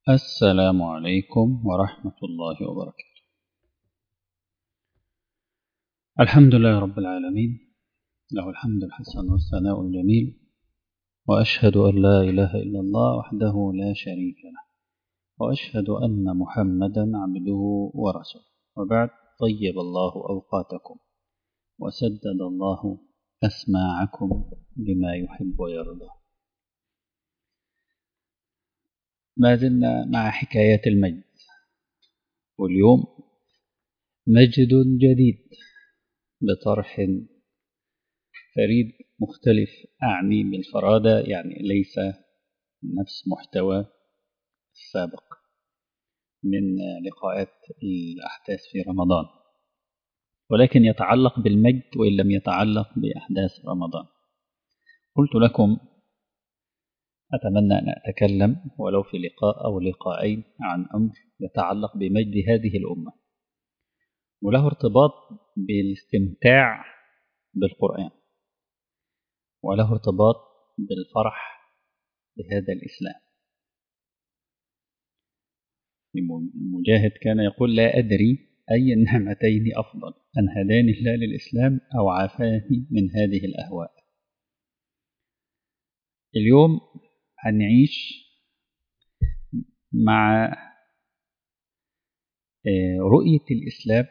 السلام عليكم ورحمة الله وبركاته الحمد لله رب العالمين له الحمد الحسن والثناء الجميل وأشهد أن لا إله إلا الله وحده لا شريك له وأشهد أن محمدا عبده ورسوله وبعد طيب الله أوقاتكم وسدد الله أسماعكم لما يحب ويرضى ما زلنا مع حكايات المجد واليوم مجد جديد بطرح فريد مختلف أعني بالفرادة يعني ليس نفس محتوى السابق من لقاءات الأحداث في رمضان ولكن يتعلق بالمجد وإن لم يتعلق بأحداث رمضان قلت لكم أتمنى أن أتكلم ولو في لقاء أو لقاءين عن أمر يتعلق بمجد هذه الأمة وله ارتباط بالاستمتاع بالقرآن وله ارتباط بالفرح بهذا الإسلام مجاهد كان يقول لا أدري أي النعمتين أفضل أن هداني الله للإسلام أو عافاني من هذه الأهواء اليوم هنعيش مع رؤية الإسلام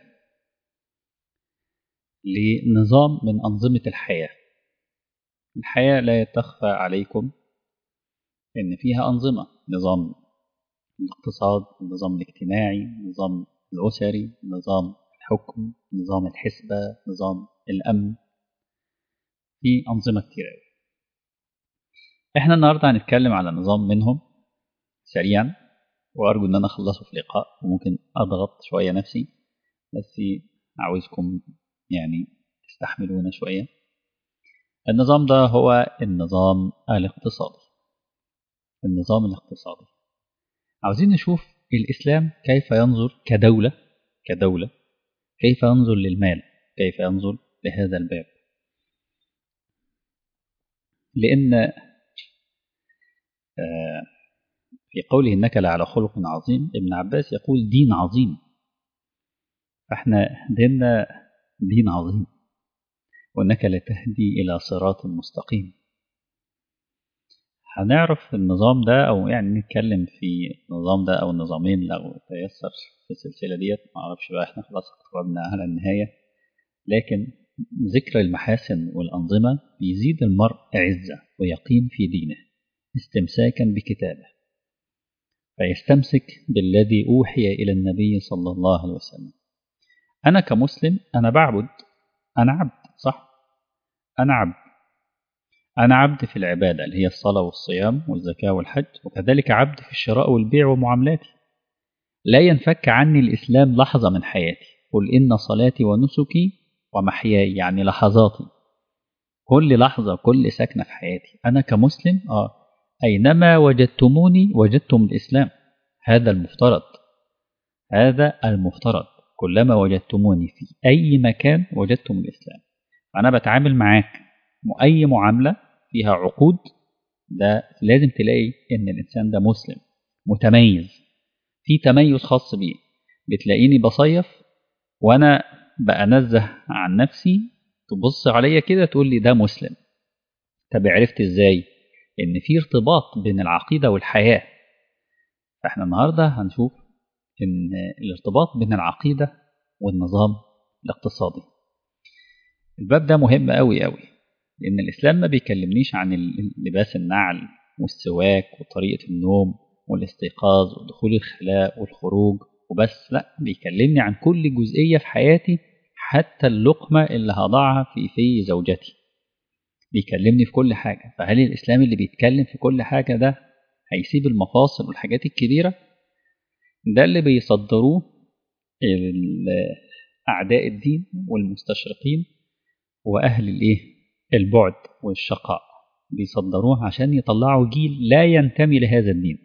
لنظام من أنظمة الحياة الحياة لا تخفى عليكم إن فيها أنظمة نظام الاقتصاد النظام الاجتماعي النظام الأسري نظام الحكم نظام الحسبة نظام الأمن في أنظمة كتير أوي احنا النهاردة هنتكلم على نظام منهم سريعا وأرجو إن أنا أخلصه في لقاء وممكن أضغط شوية نفسي بس عاوزكم يعني تستحملونا شوية النظام ده هو النظام الاقتصادي النظام الاقتصادي عاوزين نشوف الإسلام كيف ينظر كدولة كدولة كيف ينظر للمال كيف ينظر لهذا الباب لأن في قوله إنك لعلى خلق عظيم ابن عباس يقول دين عظيم فإحنا ديننا دين عظيم وإنك لتهدي إلى صراط مستقيم هنعرف النظام ده أو يعني نتكلم في النظام ده أو النظامين لو تيسر في السلسلة ديت معرفش بقى احنا خلاص قربنا على النهاية لكن ذكر المحاسن والأنظمة بيزيد المرء عزة ويقين في دينه استمساكا بكتابه فيستمسك بالذي أوحي إلى النبي صلى الله عليه وسلم أنا كمسلم أنا بعبد أنا عبد صح أنا عبد أنا عبد في العبادة اللي هي الصلاة والصيام والزكاة والحج وكذلك عبد في الشراء والبيع ومعاملاتي لا ينفك عني الإسلام لحظة من حياتي قل إن صلاتي ونسكي ومحياي يعني لحظاتي كل لحظة كل سكنة في حياتي أنا كمسلم آه أينما وجدتموني وجدتم الإسلام هذا المفترض هذا المفترض كلما وجدتموني في أي مكان وجدتم الإسلام أنا بتعامل معاك أي معاملة فيها عقود ده لازم تلاقي إن الإنسان ده مسلم متميز في تميز خاص بيه بتلاقيني بصيف وأنا بأنزه عن نفسي تبص عليا كده تقول لي ده مسلم طب عرفت إزاي إن في ارتباط بين العقيدة والحياة فإحنا النهاردة هنشوف إن الارتباط بين العقيدة والنظام الاقتصادي الباب ده مهم قوي قوي لأن الإسلام ما بيكلمنيش عن لباس النعل والسواك وطريقة النوم والاستيقاظ ودخول الخلاء والخروج وبس لا بيكلمني عن كل جزئية في حياتي حتى اللقمة اللي هضعها في في زوجتي بيكلمني في كل حاجة فهل الإسلام اللي بيتكلم في كل حاجة ده هيسيب المفاصل والحاجات الكبيرة ده اللي بيصدروه أعداء الدين والمستشرقين وأهل الإيه البعد والشقاء بيصدروه عشان يطلعوا جيل لا ينتمي لهذا الدين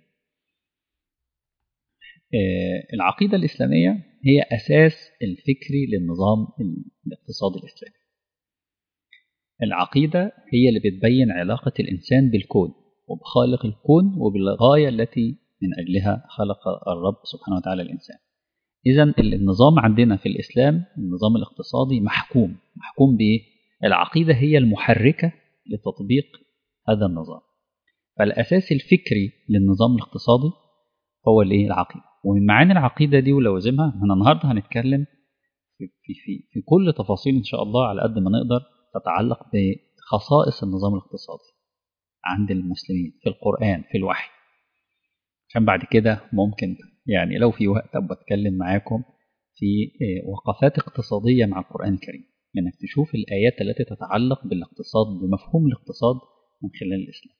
العقيدة الإسلامية هي أساس الفكري للنظام الاقتصادي الإسلامي العقيدة هي اللي بتبين علاقة الإنسان بالكون وبخالق الكون وبالغاية التي من أجلها خلق الرب سبحانه وتعالى الإنسان إذا النظام عندنا في الإسلام النظام الاقتصادي محكوم محكوم بإيه؟ العقيدة هي المحركة لتطبيق هذا النظام فالأساس الفكري للنظام الاقتصادي هو الايه العقيدة ومن معاني العقيدة دي ولوازمها احنا النهاردة هنتكلم في, في, في, في كل تفاصيل إن شاء الله على قد ما نقدر تتعلق بخصائص النظام الاقتصادي عند المسلمين في القرآن في الوحي عشان بعد كده ممكن يعني لو في وقت أبقى أتكلم معاكم في وقفات اقتصادية مع القرآن الكريم انك يعني تشوف الآيات التي تتعلق بالاقتصاد بمفهوم الاقتصاد من خلال الإسلام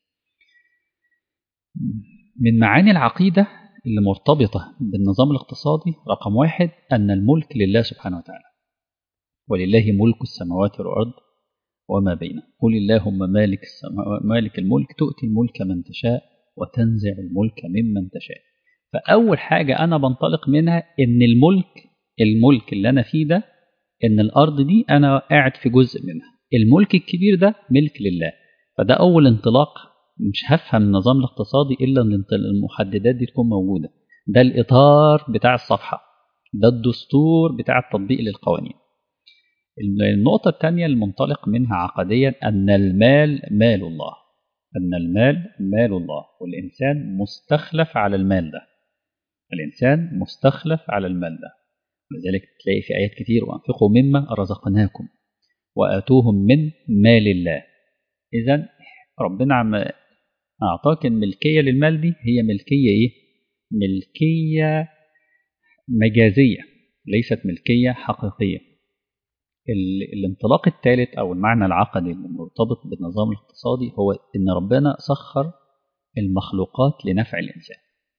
من معاني العقيدة اللي مرتبطة بالنظام الاقتصادي رقم واحد أن الملك لله سبحانه وتعالى ولله ملك السماوات والأرض وما بينه قل اللهم مالك, مالك الملك تؤتي الملك من تشاء وتنزع الملك ممن تشاء فأول حاجة أنا بنطلق منها إن الملك الملك اللي أنا فيه ده إن الأرض دي أنا قاعد في جزء منها الملك الكبير ده ملك لله فده أول انطلاق مش هفهم النظام الاقتصادي إلا أن المحددات دي تكون موجودة ده الإطار بتاع الصفحة ده الدستور بتاع التطبيق للقوانين النقطة الثانية المنطلق منها عقديا أن المال مال الله أن المال مال الله والإنسان مستخلف على المال ده الإنسان مستخلف على المال ده لذلك تلاقي في آيات كتير وأنفقوا مما رزقناكم وآتوهم من مال الله إذا ربنا عم أعطاك الملكية للمال دي هي ملكية إيه؟ ملكية مجازية ليست ملكية حقيقية الانطلاق الثالث أو المعنى العقدي المرتبط بالنظام الاقتصادي هو إن ربنا سخر المخلوقات لنفع الإنسان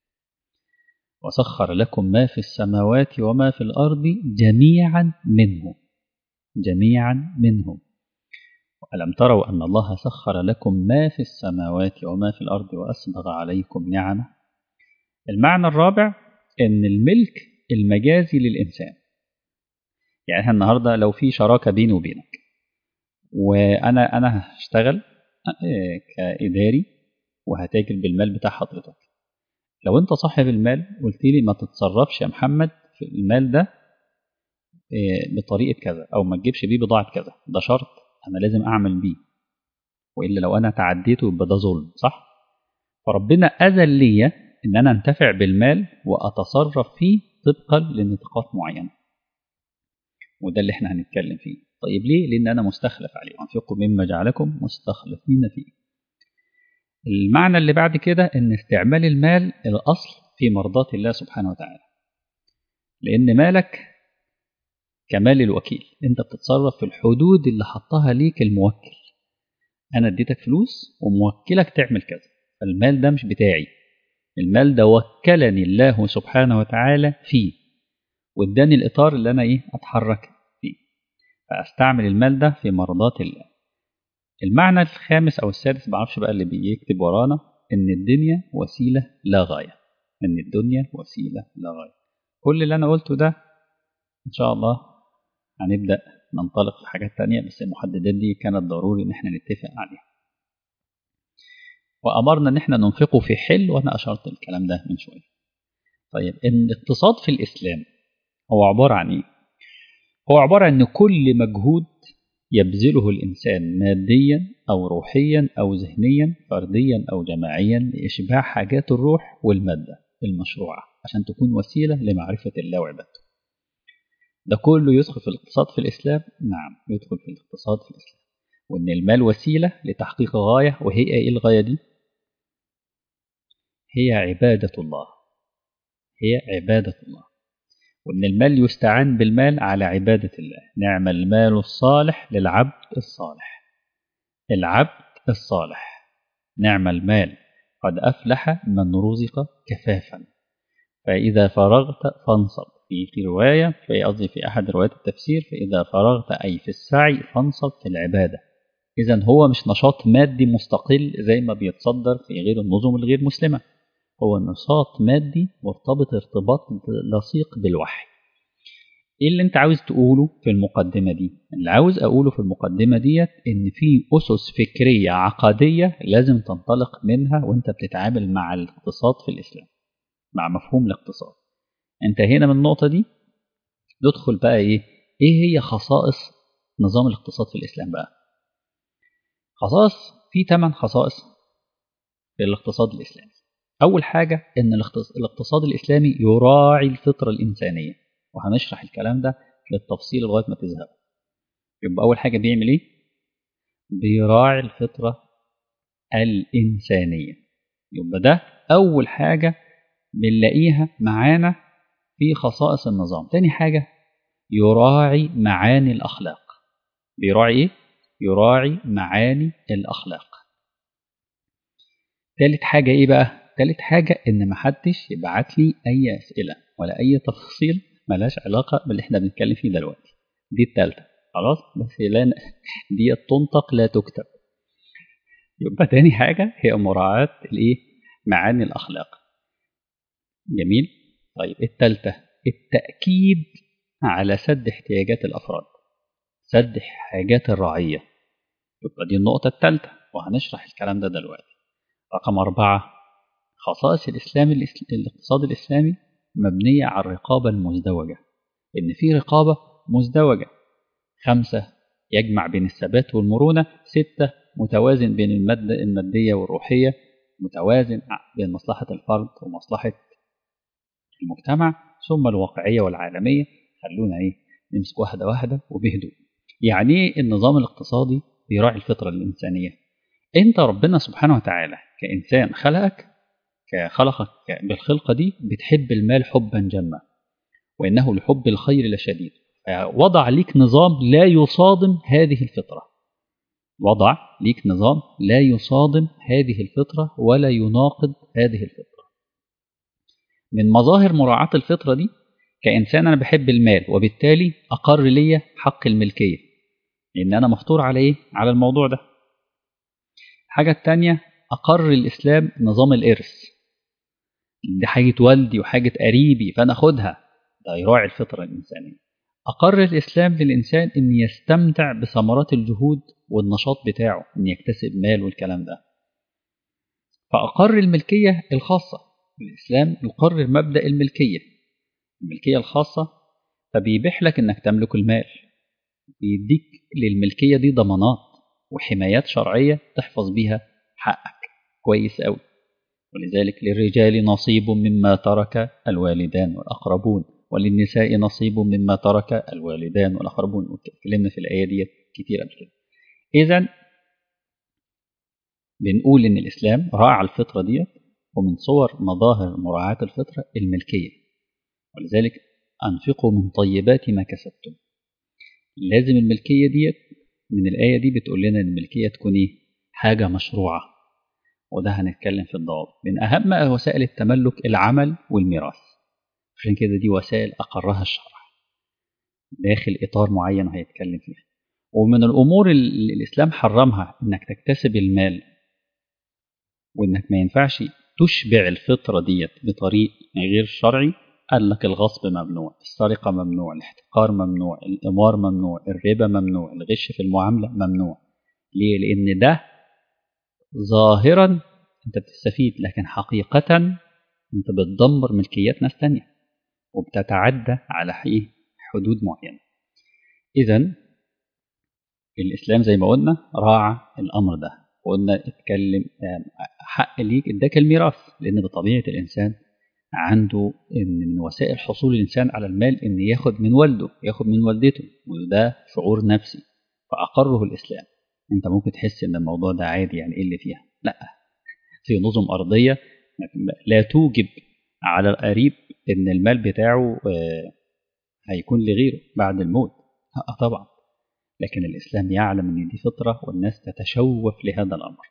وسخر لكم ما في السماوات وما في الأرض جميعا منه جميعا منه ألم تروا أن الله سخر لكم ما في السماوات وما في الأرض وأسبغ عليكم نعمه المعنى الرابع أن الملك المجازي للإنسان يعني احنا النهارده لو في شراكه بيني وبينك وانا انا هشتغل كاداري وهتاجر بالمال بتاع حضرتك لو انت صاحب المال قلت لي ما تتصرفش يا محمد في المال ده بطريقه كذا او ما تجيبش بيه بضاعه كذا ده شرط انا لازم اعمل بيه والا لو انا تعديته يبقى ده ظلم صح فربنا اذن ليا ان انا انتفع بالمال واتصرف فيه طبقا لنطاقات معينه وده اللي احنا هنتكلم فيه طيب ليه لان انا مستخلف عليه وانفقوا مما جعلكم مستخلفين فيه المعنى اللي بعد كده ان استعمال المال الاصل في مرضاة الله سبحانه وتعالى لان مالك كمال الوكيل انت بتتصرف في الحدود اللي حطها ليك الموكل انا اديتك فلوس وموكلك تعمل كذا فالمال ده مش بتاعي المال ده وكلني الله سبحانه وتعالى فيه واداني الاطار اللي انا ايه اتحرك فيه فاستعمل المال ده في مرضات الله المعنى الخامس او السادس معرفش بقى اللي بيكتب ورانا ان الدنيا وسيله لا غايه ان الدنيا وسيله لا غايه كل اللي انا قلته ده ان شاء الله هنبدا ننطلق في حاجات تانية بس المحددات دي كانت ضروري ان احنا نتفق عليها وامرنا ان احنا ننفقه في حل وانا اشرت الكلام ده من شويه طيب ان الاقتصاد في الاسلام هو عبارة عن إيه؟ هو عبارة عن كل مجهود يبذله الإنسان ماديا أو روحيا أو ذهنيا فرديا أو جماعيا لإشباع حاجات الروح والمادة المشروعة عشان تكون وسيلة لمعرفة الله وعبادته ده كله يدخل في الاقتصاد في الإسلام؟ نعم يدخل في الاقتصاد في الإسلام وإن المال وسيلة لتحقيق غاية وهي إيه الغاية دي؟ هي عبادة الله هي عبادة الله وإن المال يستعان بالمال على عبادة الله نعم المال الصالح للعبد الصالح العبد الصالح نعم المال قد أفلح من رزق كفافا فإذا فرغت فانصب في رواية في قصدي في أحد روايات التفسير فإذا فرغت أي في السعي فانصب في العبادة إذا هو مش نشاط مادي مستقل زي ما بيتصدر في غير النظم الغير مسلمة هو نشاط مادي مرتبط ارتباط لصيق بالوحي ايه اللي انت عاوز تقوله في المقدمه دي اللي عاوز اقوله في المقدمه ديت ان في اسس فكريه عقديه لازم تنطلق منها وانت بتتعامل مع الاقتصاد في الاسلام مع مفهوم الاقتصاد انتهينا من النقطة دي ندخل بقى ايه ايه هي خصائص نظام الاقتصاد في الاسلام بقى خصائص في ثمان خصائص في الاقتصاد الاسلامي اول حاجة ان الاقتصاد الاسلامي يراعي الفطرة الانسانية وهنشرح الكلام ده للتفصيل لغاية ما تزهقوا يبقى اول حاجة بيعمل ايه بيراعي الفطرة الإنسانية يبقى ده أول حاجة بنلاقيها معانا في خصائص النظام تاني حاجة يراعي معاني الأخلاق بيراعي إيه؟ يراعي معاني الأخلاق تالت حاجة إيه بقى؟ تالت حاجة إن محدش يبعت لي أي أسئلة ولا أي تفصيل ملاش علاقة باللي إحنا بنتكلم فيه دلوقتي دي التالتة خلاص بس لا دي تنطق لا تكتب يبقى تاني حاجة هي مراعاة الإيه؟ معاني الأخلاق جميل طيب التالتة التأكيد على سد احتياجات الأفراد سد حاجات الرعية يبقى دي النقطة التالتة وهنشرح الكلام ده دلوقتي رقم أربعة خصائص الإسلام الاقتصاد الإسلامي مبنية على الرقابة المزدوجة إن في رقابة مزدوجة خمسة يجمع بين الثبات والمرونة ستة متوازن بين المادة المادية والروحية متوازن بين مصلحة الفرد ومصلحة المجتمع ثم الواقعية والعالمية خلونا ايه نمسك واحدة واحدة وبهدوء يعني ايه النظام الاقتصادي بيراعي الفطرة الإنسانية انت ربنا سبحانه وتعالى كإنسان خلقك كخلقك بالخلقة دي بتحب المال حبا جما وإنه لحب الخير لشديد وضع ليك نظام لا يصادم هذه الفطرة وضع ليك نظام لا يصادم هذه الفطرة ولا يناقض هذه الفطرة من مظاهر مراعاة الفطرة دي كإنسان أنا بحب المال وبالتالي أقر لي حق الملكية لأن أنا مفطور على إيه؟ على الموضوع ده الحاجة التانية أقر الإسلام نظام الإرث دي حاجة والدي وحاجة قريبي فأنا أخدها ده يراعي الفطرة الإنسانية أقر الإسلام للإنسان أن يستمتع بثمرات الجهود والنشاط بتاعه أن يكتسب مال والكلام ده فأقر الملكية الخاصة الإسلام يقرر مبدأ الملكية الملكية الخاصة فبيبيح لك أنك تملك المال بيديك للملكية دي ضمانات وحمايات شرعية تحفظ بيها حقك كويس أوي ولذلك للرجال نصيب مما ترك الوالدان والأقربون وللنساء نصيب مما ترك الوالدان والأقربون اتكلمنا في الآية دي كتير قبل كده إذا بنقول إن الإسلام راعى الفطرة ديت ومن صور مظاهر مراعاة الفطرة الملكية ولذلك أنفقوا من طيبات ما كسبتم لازم الملكية ديت من الآية دي بتقول لنا إن الملكية تكون إيه؟ حاجة مشروعة وده هنتكلم في الضوابط من أهم وسائل التملك العمل والميراث عشان كده دي وسائل أقرها الشرع داخل إطار معين هيتكلم فيها ومن الأمور اللي الإسلام حرمها إنك تكتسب المال وإنك ما ينفعش تشبع الفطرة ديت بطريق غير شرعي قال لك الغصب ممنوع السرقة ممنوع الاحتقار ممنوع الإمار ممنوع الربا ممنوع الغش في المعاملة ممنوع ليه؟ لأن ده ظاهرا أنت بتستفيد لكن حقيقة أنت بتدمر ملكيات ناس تانية وبتتعدى على حدود معينة إذا الإسلام زي ما قلنا راعى الأمر ده وقلنا اتكلم حق ليك اداك الميراث لأن بطبيعة الإنسان عنده إن من وسائل حصول الإنسان على المال إن ياخد من والده ياخد من والدته وده شعور نفسي فأقره الإسلام أنت ممكن تحس إن الموضوع ده عادي يعني إيه اللي فيها لا في نظم أرضية لا توجب على القريب إن المال بتاعه هيكون لغيره بعد الموت طبعا لكن الإسلام يعلم أن دي فطرة والناس تتشوف لهذا الأمر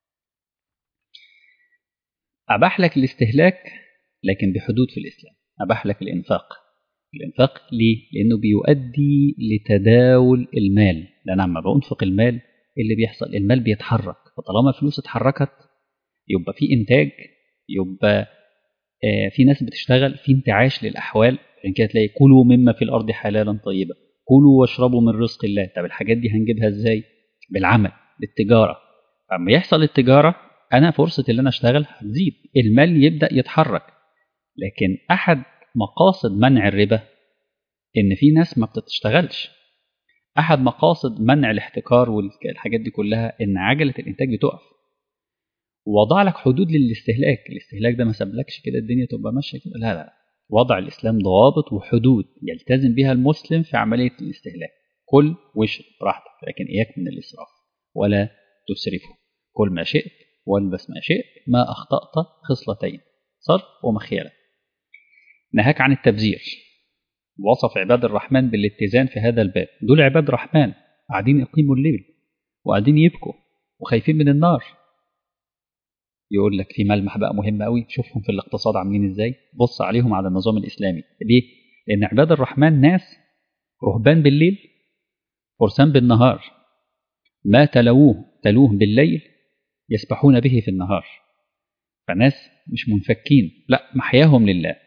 أباح لك الاستهلاك لكن بحدود في الإسلام أباح لك الإنفاق الإنفاق ليه؟ لأنه بيؤدي لتداول المال لأن لما بأنفق المال اللي بيحصل المال بيتحرك فطالما الفلوس اتحركت يبقى في إنتاج يبقى آه في ناس بتشتغل في انتعاش للأحوال عشان كده تلاقي كلوا مما في الأرض حلالا طيبا كلوا واشربوا من رزق الله طب الحاجات دي هنجيبها ازاي بالعمل بالتجارة اما يحصل التجارة أنا فرصة اللي أنا أشتغل هتزيد المال يبدأ يتحرك لكن أحد مقاصد منع الربا إن في ناس ما بتشتغلش أحد مقاصد منع الاحتكار والحاجات دي كلها إن عجلة الإنتاج بتقف ووضع لك حدود للاستهلاك الاستهلاك ده ما سابلكش كده الدنيا تبقى ماشية كده لا لا وضع الإسلام ضوابط وحدود يلتزم بها المسلم في عملية الاستهلاك كل واشرب براحتك لكن إياك من الإسراف ولا تسرفه كل ما شئت والبس ما شئت ما أخطأت خصلتين صرف ومخيلة نهاك عن التبذير وصف عباد الرحمن بالاتزان في هذا الباب دول عباد الرحمن قاعدين يقيموا الليل وقاعدين يبكوا وخايفين من النار يقول لك في ملمح بقى مهم قوي شوفهم في الاقتصاد عاملين ازاي بص عليهم على النظام الاسلامي ليه لان عباد الرحمن ناس رهبان بالليل فرسان بالنهار ما تلووه تلوه بالليل يسبحون به في النهار فناس مش منفكين لا محياهم لله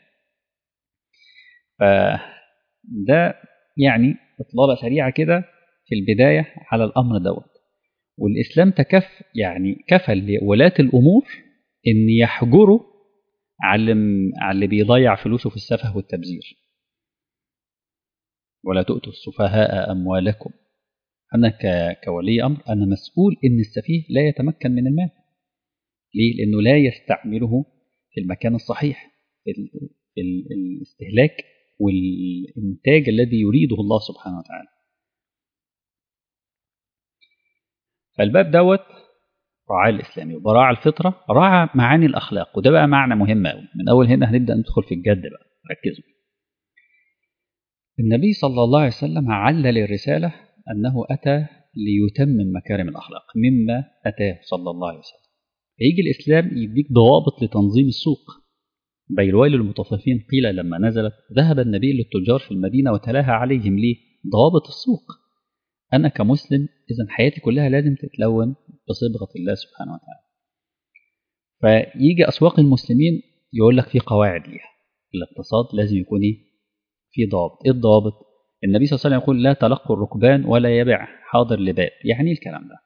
فده يعني إطلالة سريعة كده في البداية على الأمر دوت والإسلام تكف يعني كفل لولاة الأمور إن يحجروا على على اللي بيضيع فلوسه في السفه والتبذير ولا تؤتوا السفهاء أموالكم أنا كولي أمر أنا مسؤول إن السفيه لا يتمكن من المال ليه؟ لأنه لا يستعمله في المكان الصحيح في, في الاستهلاك والإنتاج الذي يريده الله سبحانه وتعالى فالباب دوت راعي الإسلامي وبراعى الفطرة راعى معاني الأخلاق وده بقى معنى مهم قوي من أول هنا هنبدأ ندخل في الجد بقى ركزوا النبي صلى الله عليه وسلم علل الرسالة أنه أتى ليتمم مكارم الأخلاق مما أتاه صلى الله عليه وسلم فيجي الإسلام يديك ضوابط لتنظيم السوق بين الويل للمطففين قيل لما نزلت ذهب النبي للتجار في المدينة وتلاها عليهم ليه ضوابط السوق أنا كمسلم إذا حياتي كلها لازم تتلون بصبغة الله سبحانه وتعالى فيجي أسواق المسلمين يقول لك في قواعد ليها الاقتصاد لازم يكون إيه؟ في ضوابط إيه الضوابط النبي صلى الله عليه وسلم يقول لا تلقوا الركبان ولا يبع حاضر لباد يعني الكلام ده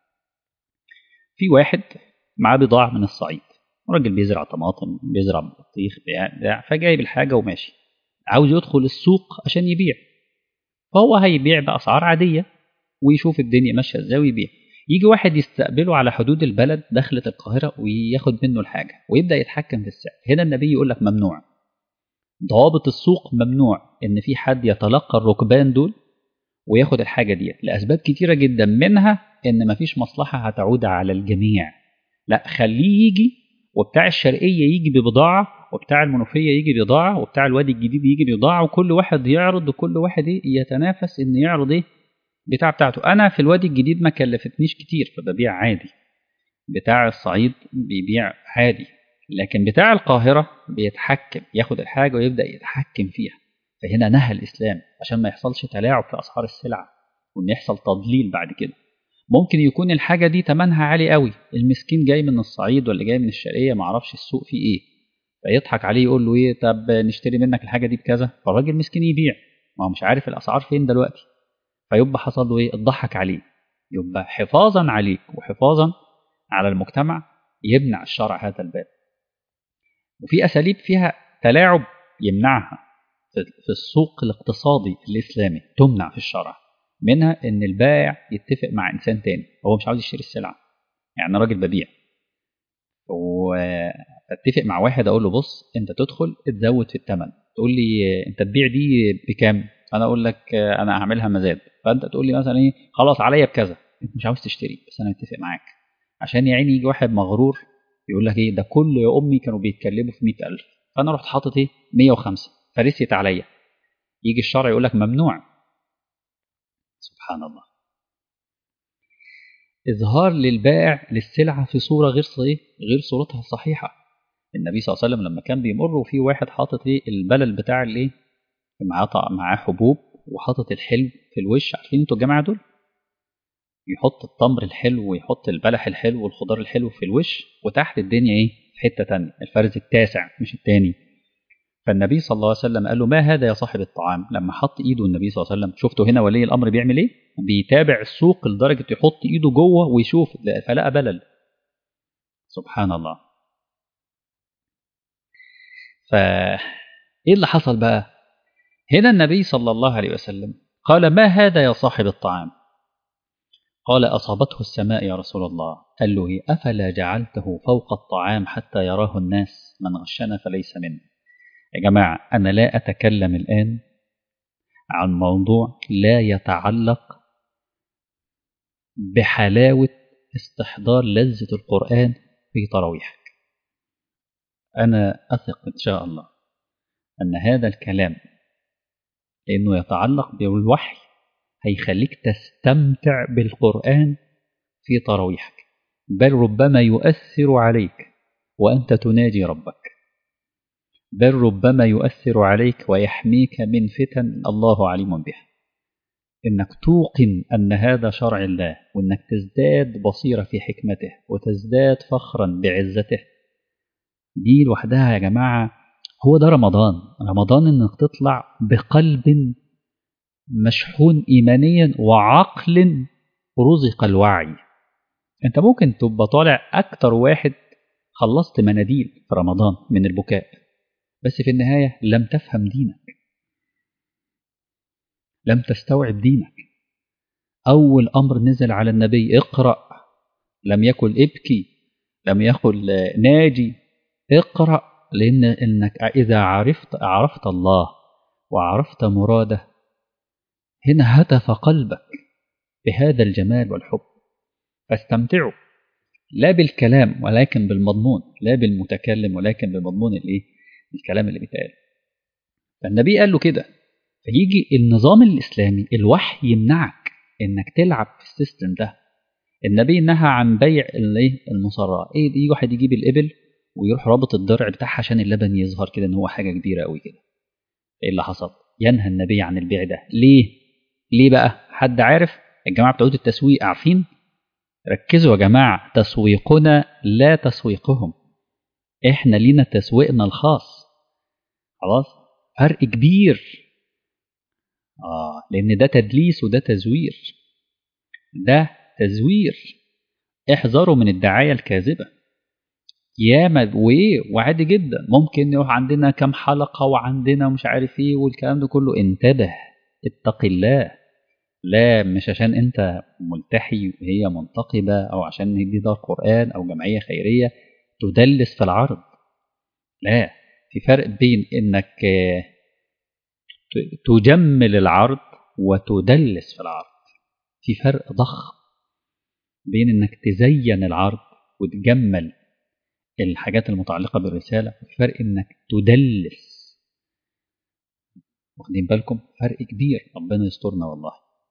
في واحد معاه بضاعة من الصعيد راجل بيزرع طماطم بيزرع بطيخ بيع فجايب الحاجة وماشي عاوز يدخل السوق عشان يبيع فهو هيبيع بأسعار عادية ويشوف الدنيا ماشية ازاي ويبيع يجي واحد يستقبله على حدود البلد دخلة القاهرة وياخد منه الحاجة ويبدأ يتحكم في السعر هنا النبي يقول لك ممنوع ضوابط السوق ممنوع ان في حد يتلقى الركبان دول وياخد الحاجة ديت لأسباب كتيرة جدا منها ان مفيش مصلحة هتعود على الجميع لا خليه يجي وبتاع الشرقية يجي ببضاعة وبتاع المنوفية يجي بضاعة وبتاع الوادي الجديد يجي بضاعة وكل واحد يعرض وكل واحد ايه يتنافس ان يعرض ايه بتاع بتاعته انا في الوادي الجديد ما كلفتنيش كتير فببيع عادي بتاع الصعيد بيبيع عادي لكن بتاع القاهرة بيتحكم ياخد الحاجة ويبدأ يتحكم فيها فهنا نهى الإسلام عشان ما يحصلش تلاعب في أسعار السلع وإن يحصل تضليل بعد كده ممكن يكون الحاجة دي تمنها عالي قوي المسكين جاي من الصعيد ولا جاي من الشرقية معرفش السوق فيه إيه فيضحك عليه يقول له إيه طب نشتري منك الحاجة دي بكذا فالراجل مسكين يبيع ما هو مش عارف الأسعار فين دلوقتي فيبقى حصل له إيه اتضحك عليه يبقى حفاظا عليك وحفاظا على المجتمع يمنع الشرع هذا الباب وفي أساليب فيها تلاعب يمنعها في السوق الاقتصادي الإسلامي تمنع في الشرع منها إن البائع يتفق مع إنسان تاني هو مش عاوز يشتري السلعة يعني راجل ببيع واتفق مع واحد اقول له بص انت تدخل تزود في الثمن تقول لي انت تبيع دي بكام انا اقول لك انا هعملها مزاد فانت تقول لي مثلا ايه خلاص عليا بكذا انت مش عاوز تشتري بس انا اتفق معاك عشان يا عيني يجي واحد مغرور يقول لك ايه ده كل يا امي كانوا بيتكلموا في 100000 فانا رحت حاطط ايه 105 فرست عليا يجي الشرع يقول لك ممنوع سبحان الله إظهار للبائع للسلعة في صورة غير صحيح غير صورتها الصحيحة النبي صلى الله عليه وسلم لما كان بيمر وفي واحد حاطط ايه البلل بتاع الايه معاه معاه حبوب وحاطط الحلو في الوش عارفين انتوا الجماعة دول يحط التمر الحلو ويحط البلح الحلو والخضار الحلو في الوش وتحت الدنيا ايه في حتة تانية الفرز التاسع مش التاني فالنبي صلى الله عليه وسلم قال له ما هذا يا صاحب الطعام لما حط ايده النبي صلى الله عليه وسلم شفتوا هنا ولي الامر بيعمل ايه بيتابع السوق لدرجه يحط ايده جوه ويشوف فلقى بلل سبحان الله فإيه اللي حصل بقى هنا النبي صلى الله عليه وسلم قال ما هذا يا صاحب الطعام قال أصابته السماء يا رسول الله قال له أفلا جعلته فوق الطعام حتى يراه الناس من غشنا فليس منه يا جماعة أنا لا أتكلم الآن عن موضوع لا يتعلق بحلاوة استحضار لذة القرآن في تراويحك أنا أثق إن شاء الله أن هذا الكلام لأنه يتعلق بالوحي هيخليك تستمتع بالقرآن في تراويحك بل ربما يؤثر عليك وأنت تناجي ربك بل ربما يؤثر عليك ويحميك من فتن الله عليم بها إنك توقن أن هذا شرع الله وإنك تزداد بصيرة في حكمته وتزداد فخرا بعزته دي لوحدها يا جماعة هو ده رمضان رمضان إنك تطلع بقلب مشحون إيمانيا وعقل رزق الوعي أنت ممكن تبقى طالع أكتر واحد خلصت مناديل في رمضان من البكاء بس في النهاية لم تفهم دينك لم تستوعب دينك أول أمر نزل على النبي اقرأ لم يقل ابكي لم يقل ناجي اقرأ لأن إنك إذا عرفت عرفت الله وعرفت مراده هنا هتف قلبك بهذا الجمال والحب فاستمتعوا لا بالكلام ولكن بالمضمون لا بالمتكلم ولكن بمضمون الايه الكلام اللي بيتقال فالنبي قال له كده فيجي النظام الاسلامي الوحي يمنعك انك تلعب في السيستم ده النبي نهى عن بيع الايه المصرات ايه يجي واحد يجيب الابل ويروح رابط الضرع بتاعها عشان اللبن يظهر كده ان هو حاجه كبيره قوي كده ايه اللي حصل ينهى النبي عن البيع ده ليه ليه بقى حد عارف الجماعه بتوع التسويق عارفين ركزوا يا جماعه تسويقنا لا تسويقهم احنا لينا تسويقنا الخاص خلاص فرق كبير اه لان ده تدليس وده تزوير ده تزوير احذروا من الدعايه الكاذبه ياما وايه وعادي جدا ممكن يروح عندنا كام حلقه وعندنا مش عارف ايه والكلام ده كله انتبه اتق الله لا مش عشان انت ملتحي وهي منتقبه او عشان دي دار قران او جمعيه خيريه تدلس في العرض لا في فرق بين انك تجمل العرض وتدلس في العرض في فرق ضخم بين انك تزين العرض وتجمل الحاجات المتعلقه بالرساله وفي فرق انك تدلس واخدين بالكم فرق كبير ربنا يسترنا والله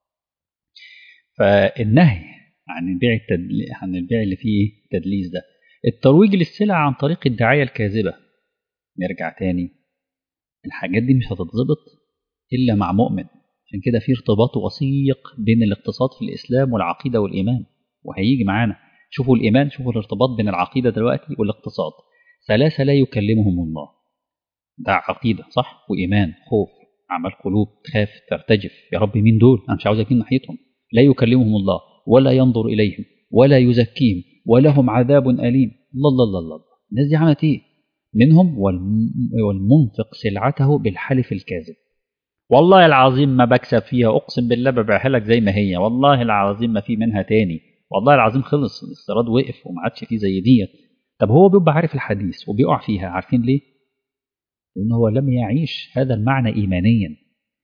فالنهي عن البيع التدلي... عن البيع اللي فيه تدليس ده الترويج للسلع عن طريق الدعايه الكاذبه نرجع تاني الحاجات دي مش هتتظبط الا مع مؤمن عشان كده في ارتباط وثيق بين الاقتصاد في الاسلام والعقيده والايمان وهيجي معانا شوفوا الايمان شوفوا الارتباط بين العقيده دلوقتي والاقتصاد ثلاثه لا يكلمهم الله ده عقيده صح وايمان خوف اعمال قلوب تخاف ترتجف يا رب مين دول انا مش عاوز اكون ناحيتهم لا يكلمهم الله ولا ينظر اليهم ولا يزكيهم ولهم عذاب اليم الله الله الله الله الناس دي عملت ايه منهم والمنفق سلعته بالحلف الكاذب والله العظيم ما بكسب فيها اقسم بالله ببيعها لك زي ما هي والله العظيم ما في منها تاني والله العظيم خلص الاستيراد وقف وما عادش فيه زي ديت طب هو بيبقى عارف الحديث وبيقع فيها عارفين ليه لأنه هو لم يعيش هذا المعنى إيمانيا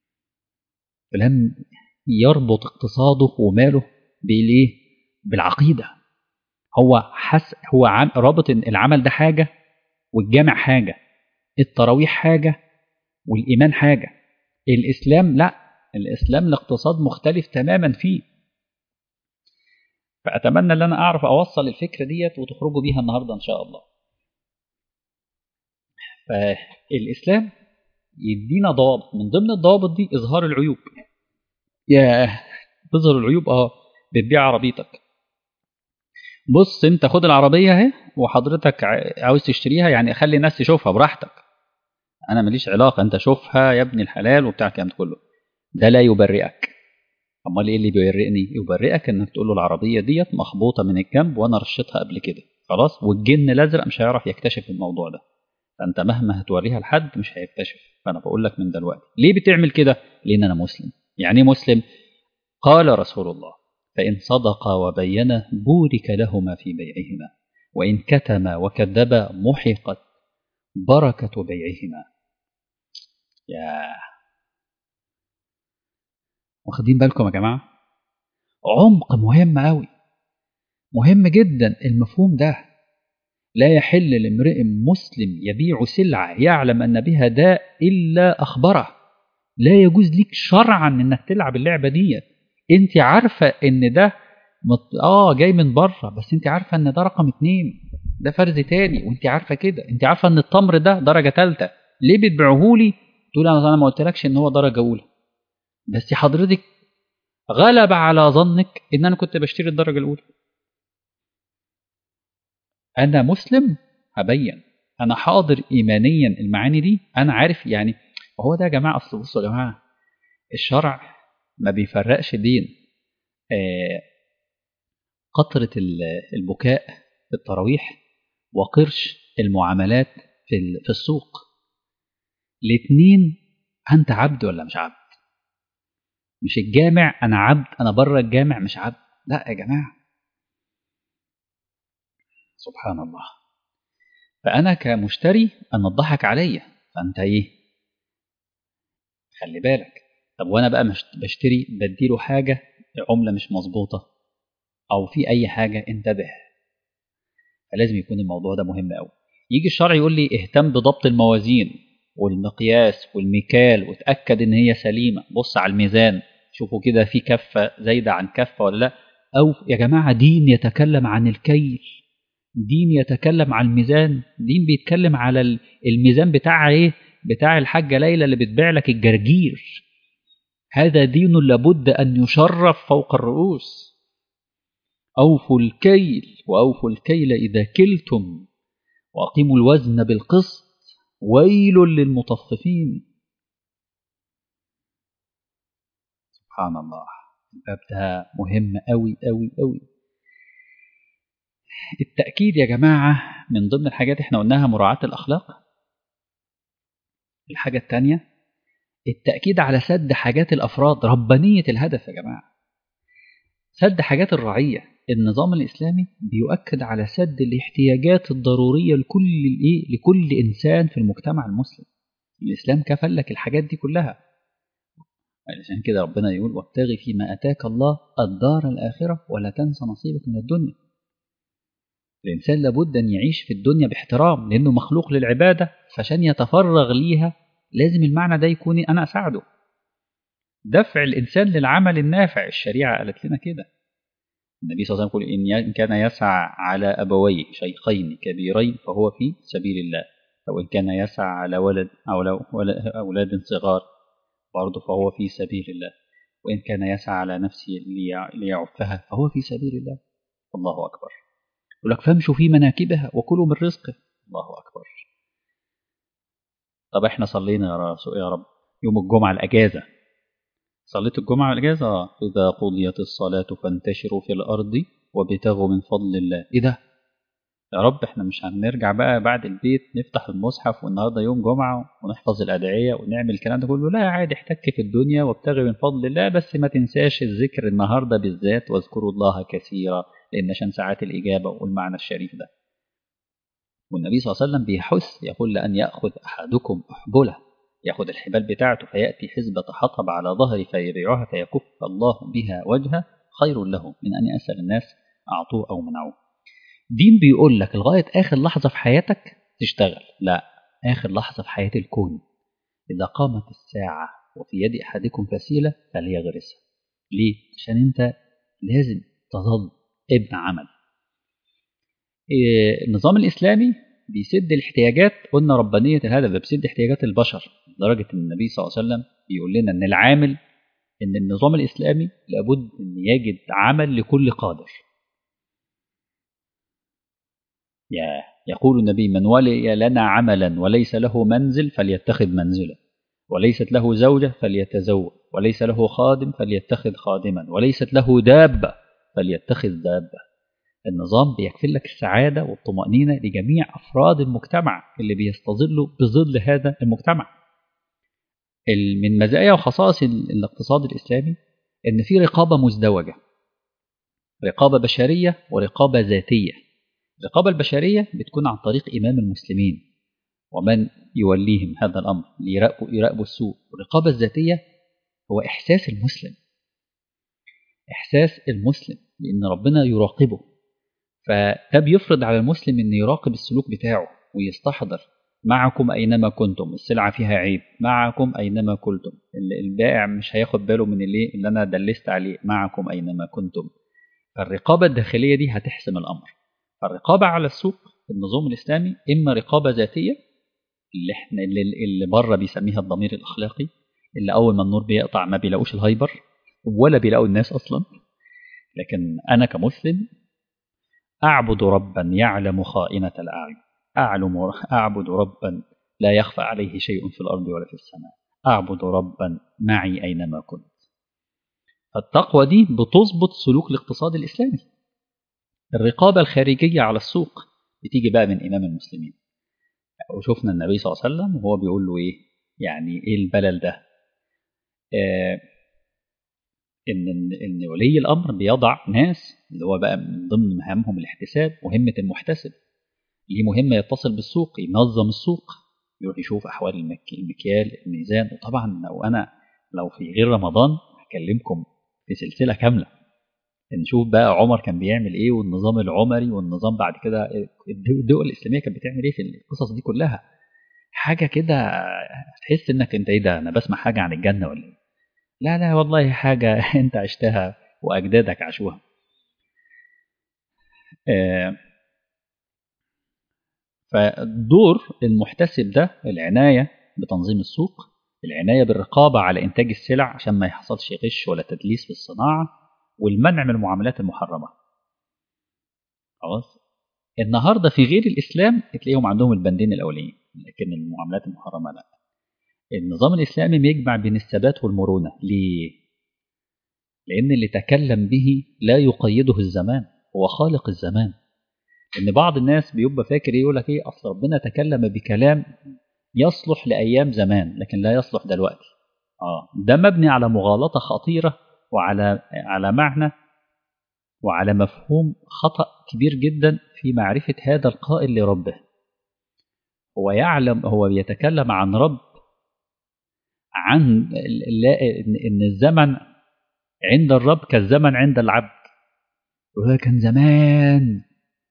لم يربط اقتصاده وماله بالإيه؟ بالعقيدة هو حس هو عم رابط العمل ده حاجة والجامع حاجة التراويح حاجة والإيمان حاجة الإسلام لا الإسلام الاقتصاد مختلف تماما فيه فأتمنى أن أنا أعرف أوصل الفكرة ديت وتخرجوا بيها النهاردة إن شاء الله فالإسلام يدينا ضوابط من ضمن الضوابط دي إظهار العيوب يا تظهر العيوب اه بتبيع عربيتك بص انت خد العربية اهي وحضرتك عاوز تشتريها يعني خلي الناس تشوفها براحتك انا ماليش علاقة انت شوفها يا ابن الحلال وبتاع الكلام ده كله ده لا يبرئك امال ايه اللي بيبرئني يبرئك انك تقول له العربية ديت مخبوطة من الجنب وانا رشيتها قبل كده خلاص والجن الازرق مش هيعرف يكتشف الموضوع ده فانت مهما هتوريها لحد مش هيكتشف فانا بقول لك من دلوقتي ليه بتعمل كده لان انا مسلم يعني ايه مسلم قال رسول الله فان صدقا وبينا بورك لهما في بيعهما وان كتما وكذبا محقت بركه بيعهما يا واخدين بالكم يا جماعه عمق مهم قوي مهم جدا المفهوم ده لا يحل لامرئ مسلم يبيع سلعة يعلم أن بها داء إلا أخبره لا يجوز ليك شرعا إنك تلعب اللعبة دي أنت عارفة إن ده مط... آه جاي من بره بس أنت عارفة إن ده رقم اتنين ده فرز تاني وأنت عارفة كده أنت عارفة إن التمر ده درجة تالتة ليه بتبيعهولي تقول أنا ما قلتلكش إن هو درجة أولى بس حضرتك غلب على ظنك إن أنا كنت بشتري الدرجة الأولى انا مسلم هبين انا حاضر ايمانيا المعاني دي انا عارف يعني وهو ده يا جماعه اصل بصوا يا جماعه الشرع ما بيفرقش بين آه قطره البكاء في التراويح وقرش المعاملات في في السوق الاثنين انت عبد ولا مش عبد مش الجامع انا عبد انا بره الجامع مش عبد لا يا جماعه سبحان الله فأنا كمشتري أنا الضحك عليا فأنت إيه خلي بالك طب وأنا بقى مش بشتري بديله حاجة عملة مش مظبوطة أو في أي حاجة انتبه فلازم يكون الموضوع ده مهم أوي يجي الشرع يقول لي اهتم بضبط الموازين والمقياس والميكال وتأكد إن هي سليمة بص على الميزان شوفوا كده في كفة زايدة عن كفة ولا لا أو يا جماعة دين يتكلم عن الكيل دين يتكلم عن الميزان دين بيتكلم على الميزان بتاع ايه بتاع الحاجة ليلى اللي بتبيع لك الجرجير هذا دين لابد أن يشرف فوق الرؤوس أوفوا الكيل وأوفوا الكيل إذا كلتم وأقيموا الوزن بالقسط ويل للمطففين سبحان الله الباب ده مهم أوي أوي أوي التأكيد يا جماعة من ضمن الحاجات احنا قلناها مراعاة الأخلاق الحاجة الثانية التأكيد على سد حاجات الأفراد ربانية الهدف يا جماعة سد حاجات الرعية النظام الإسلامي بيؤكد على سد الاحتياجات الضرورية لكل الإيه لكل إنسان في المجتمع المسلم الإسلام كفل لك الحاجات دي كلها علشان كده ربنا يقول وابتغي فيما أتاك الله الدار الآخرة ولا تنسى نصيبك من الدنيا الإنسان لابد أن يعيش في الدنيا باحترام لأنه مخلوق للعبادة فعشان يتفرغ ليها لازم المعنى ده يكون أنا أساعده دفع الإنسان للعمل النافع الشريعة قالت لنا كده النبي صلى الله عليه وسلم يقول إن كان يسعى على أبويه شيخين كبيرين فهو في سبيل الله أو إن كان يسعى على ولد أو أولاد صغار برضه فهو في سبيل الله وإن كان يسعى على نفسه ليعفها فهو في سبيل الله الله أكبر يقول لك فامشوا في مناكبها وكلوا من رزقه الله أكبر طب احنا صلينا يا رسول يا رب يوم الجمعة الأجازة صليت الجمعة الأجازة إذا قضيت الصلاة فانتشروا في الأرض وابتغوا من فضل الله إيه ده يا رب احنا مش هنرجع بقى بعد البيت نفتح المصحف والنهارده يوم جمعة ونحفظ الأدعية ونعمل الكلام ده كله لا عادي احتك في الدنيا وابتغي من فضل الله بس ما تنساش الذكر النهارده بالذات واذكروا الله كثيرا لأن عشان ساعات الإجابة والمعنى الشريف ده والنبي صلى الله عليه وسلم بيحث يقول لأن يأخذ أحدكم أحبله يأخذ الحبال بتاعته فيأتي حزبة حطب على ظهره فيبيعها فيكف الله بها وجهه خير له من أن يسأل الناس أعطوه أو منعوه دين بيقول لك لغاية آخر لحظة في حياتك تشتغل لا آخر لحظة في حياة الكون إذا قامت الساعة وفي يد أحدكم فسيلة فليغرسها ليه؟ عشان أنت لازم تظل ابن عمل النظام الإسلامي بيسد الاحتياجات قلنا ربانية الهدف بيسد احتياجات البشر لدرجة أن النبي صلى الله عليه وسلم بيقول لنا أن العامل أن النظام الإسلامي لابد أن يجد عمل لكل قادر يا يقول النبي من ولي لنا عملا وليس له منزل فليتخذ منزلا وليست له زوجة فليتزوج وليس له خادم فليتخذ خادما وليست له دابة فليتخذ دابة النظام بيكفل لك السعادة والطمأنينة لجميع أفراد المجتمع اللي بيستظلوا بظل هذا المجتمع من مزايا وخصائص الاقتصاد الإسلامي إن في رقابة مزدوجة رقابة بشرية ورقابة ذاتية الرقابة البشرية بتكون عن طريق إمام المسلمين ومن يوليهم هذا الأمر ليراقبوا يراقبوا السوء الرقابة الذاتية هو إحساس المسلم إحساس المسلم لأن ربنا يراقبه فده بيفرض على المسلم أن يراقب السلوك بتاعه ويستحضر معكم أينما كنتم السلعة فيها عيب معكم أينما كنتم البائع مش هياخد باله من اللي, اللي أنا دلست عليه معكم أينما كنتم فالرقابة الداخلية دي هتحسم الأمر فالرقابة على السوق في النظام الإسلامي إما رقابة ذاتية اللي احنا اللي, اللي بره بيسميها الضمير الأخلاقي اللي أول ما النور بيقطع ما بيلاقوش الهايبر ولا بيلاقوا الناس أصلا لكن أنا كمسلم أعبد ربا يعلم خائنة الأعين أعلم أعبد ربا لا يخفى عليه شيء في الأرض ولا في السماء أعبد ربا معي أينما كنت التقوى دي بتظبط سلوك الاقتصاد الإسلامي الرقابة الخارجية على السوق بتيجي بقى من إمام المسلمين وشفنا النبي صلى الله عليه وسلم وهو بيقول له إيه يعني إيه البلل ده آه إن إن ولي الأمر بيضع ناس اللي هو بقى من ضمن مهامهم الاحتساب مهمة المحتسب ليه مهمة يتصل بالسوق ينظم السوق يروح يشوف أحوال المكيال الميزان وطبعا لو أنا لو في غير رمضان هكلمكم في سلسلة كاملة نشوف بقى عمر كان بيعمل ايه والنظام العمري والنظام بعد كده الدول الاسلاميه كانت بتعمل ايه في القصص دي كلها حاجه كده تحس انك انت ايه ده انا بسمع حاجه عن الجنه ولا ايه لا لا والله حاجه انت عشتها واجدادك عاشوها آه فدور المحتسب ده العنايه بتنظيم السوق العنايه بالرقابه على انتاج السلع عشان ما يحصلش غش ولا تدليس في الصناعه والمنع من المعاملات المحرمة خلاص النهاردة في غير الإسلام تلاقيهم عندهم البندين الأولين لكن المعاملات المحرمة لا النظام الإسلامي بيجمع بين الثبات والمرونة ليه؟ لأن اللي تكلم به لا يقيده الزمان هو خالق الزمان إن بعض الناس بيبقى فاكر يقول لك إيه أصل ربنا تكلم بكلام يصلح لأيام زمان لكن لا يصلح دلوقتي آه ده مبني على مغالطة خطيرة وعلى على معنى وعلى مفهوم خطأ كبير جدا في معرفة هذا القائل لربه هو يعلم هو بيتكلم عن رب عن ان الزمن عند الرب كالزمن عند العبد وده كان زمان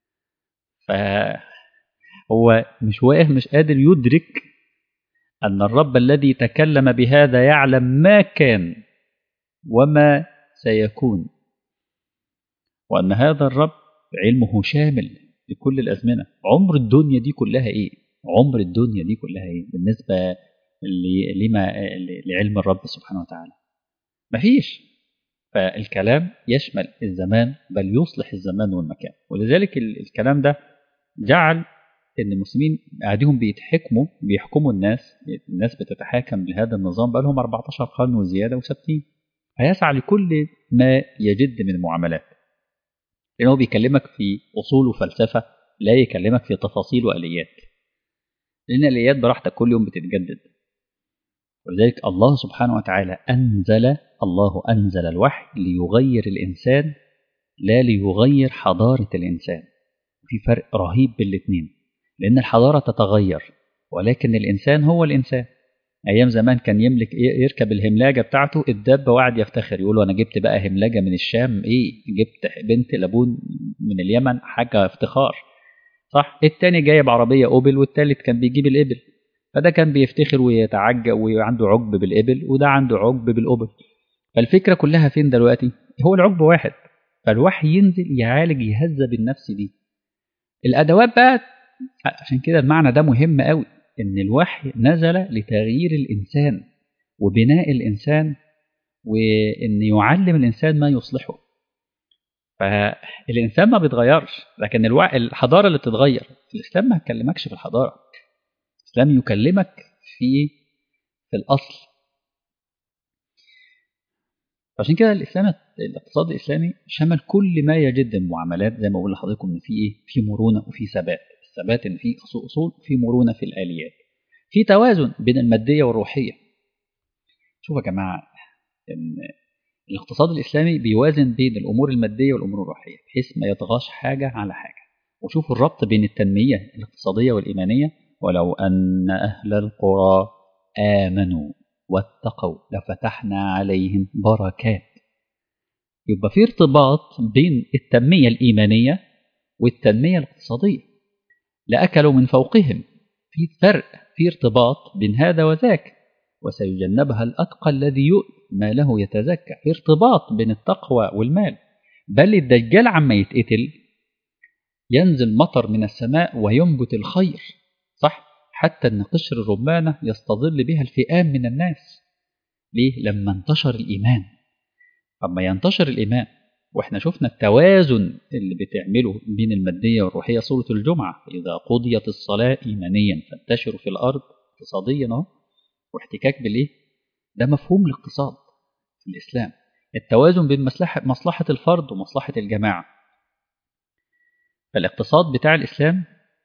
فهو مش واقف مش قادر يدرك أن الرب الذي تكلم بهذا يعلم ما كان وما سيكون وأن هذا الرب علمه شامل لكل الأزمنة عمر الدنيا دي كلها إيه عمر الدنيا دي كلها إيه بالنسبة لما لعلم الرب سبحانه وتعالى مفيش فالكلام يشمل الزمان بل يصلح الزمان والمكان ولذلك الكلام ده جعل ان المسلمين قاعدين بيتحكموا بيحكموا الناس الناس بتتحاكم لهذا النظام بقى لهم 14 قرن وزياده وثابتين هيسعى لكل ما يجد من المعاملات لأنه بيكلمك في أصول وفلسفة لا يكلمك في تفاصيل وآليات لأن الآليات براحتك كل يوم بتتجدد ولذلك الله سبحانه وتعالى أنزل الله أنزل الوحي ليغير الإنسان لا ليغير حضارة الإنسان في فرق رهيب بين الاثنين لأن الحضارة تتغير ولكن الإنسان هو الإنسان ايام زمان كان يملك إيه يركب الهملاجه بتاعته الدابه وقعد يفتخر يقول انا جبت بقى هملاجه من الشام ايه جبت بنت لابون من اليمن حاجه افتخار صح التاني جايب عربيه اوبل والتالت كان بيجيب الابل فده كان بيفتخر ويتعجب وعنده عجب بالابل وده عنده عجب بالاوبل فالفكره كلها فين دلوقتي هو العجب واحد فالوحي ينزل يعالج يهذب النفس دي الادوات بقى عشان كده المعنى ده مهم قوي ان الوحي نزل لتغيير الانسان وبناء الانسان وان يعلم الانسان ما يصلحه فالانسان ما بيتغيرش لكن الوعي الحضاره اللي بتتغير الاسلام ما يكلمكش في الحضاره الاسلام يكلمك في في الاصل عشان كده الاسلام الاقتصاد الاسلامي شمل كل ما يجد المعاملات زي ما بقول لحضراتكم ان في ايه في مرونه وفي ثبات الثبات ان في اصول في مرونه في الاليات في توازن بين الماديه والروحيه شوفوا يا جماعه ان الاقتصاد الاسلامي بيوازن بين الامور الماديه والامور الروحيه بحيث ما يطغاش حاجه على حاجه وشوفوا الربط بين التنميه الاقتصاديه والايمانيه ولو ان اهل القرى امنوا واتقوا لفتحنا عليهم بركات يبقى في ارتباط بين التنميه الايمانيه والتنميه الاقتصاديه لاكلوا من فوقهم في فرق في ارتباط بين هذا وذاك وسيجنبها الاتقى الذي يؤتي ما له يتزكى في ارتباط بين التقوى والمال بل الدجال عما يتقتل ينزل مطر من السماء وينبت الخير صح حتى ان قشر الرمانه يستظل بها الفئام من الناس ليه لما انتشر الايمان اما ينتشر الايمان واحنا شفنا التوازن اللي بتعمله بين الماديه والروحيه سوره الجمعه اذا قضيت الصلاه ايمانيا فانتشروا في الارض اقتصاديا اهو واحتكاك بالايه ده مفهوم الاقتصاد في الاسلام التوازن بين مصلحه مصلحه الفرد ومصلحه الجماعه فالاقتصاد بتاع الاسلام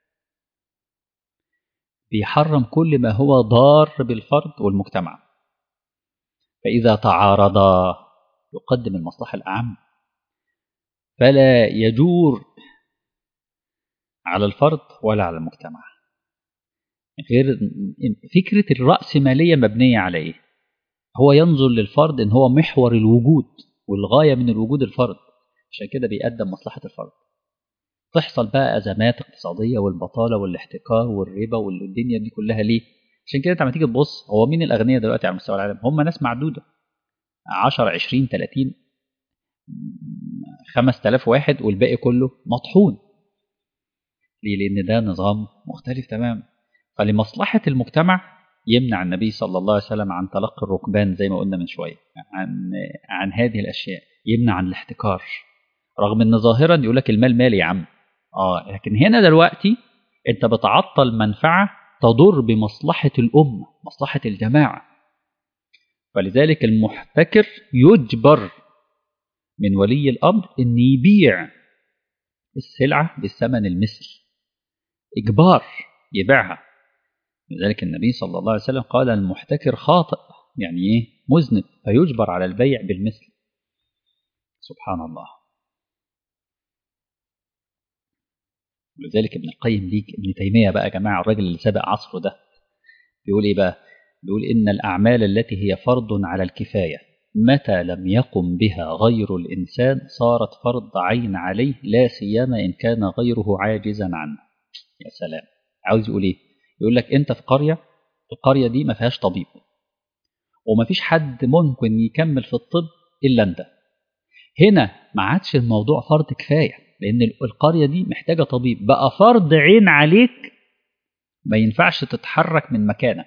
بيحرم كل ما هو ضار بالفرد والمجتمع فإذا تعارضا يقدم المصلحة الأعم فلا يجور على الفرد ولا على المجتمع غير فكرة الرأسمالية مبنية على إيه؟ هو ينظر للفرد إن هو محور الوجود والغاية من الوجود الفرد عشان كده بيقدم مصلحة الفرد تحصل بقى ازمات اقتصاديه والبطاله والاحتكار والربا والدنيا دي كلها ليه؟ عشان كده انت لما تيجي تبص هو مين الاغنياء دلوقتي على مستوى العالم؟ هم ناس معدوده 10 20 30 5000 واحد والباقي كله مطحون ليه؟ لان ده نظام مختلف تماما فلمصلحه المجتمع يمنع النبي صلى الله عليه وسلم عن تلقي الركبان زي ما قلنا من شويه عن عن هذه الاشياء يمنع عن الاحتكار رغم ان ظاهرا يقول لك المال مالي يا عم اه لكن هنا دلوقتي انت بتعطل منفعه تضر بمصلحه الامه مصلحه الجماعه فلذلك المحتكر يجبر من ولي الامر ان يبيع السلعه بالثمن المثل اجبار يبيعها لذلك النبي صلى الله عليه وسلم قال المحتكر خاطئ يعني ايه مذنب فيجبر على البيع بالمثل سبحان الله ولذلك ابن القيم ليك ابن تيميه بقى يا جماعه الراجل اللي سبق عصره ده بيقول ايه بقى؟ بيقول ان الاعمال التي هي فرض على الكفايه متى لم يقم بها غير الانسان صارت فرض عين عليه لا سيما ان كان غيره عاجزا عنه. يا سلام عاوز يقول ايه؟ يقول لك انت في قريه القريه دي ما فيهاش طبيب وما فيش حد ممكن يكمل في الطب الا انت. هنا ما عادش الموضوع فرض كفايه لان القريه دي محتاجه طبيب بقى فرض عين عليك ما ينفعش تتحرك من مكانك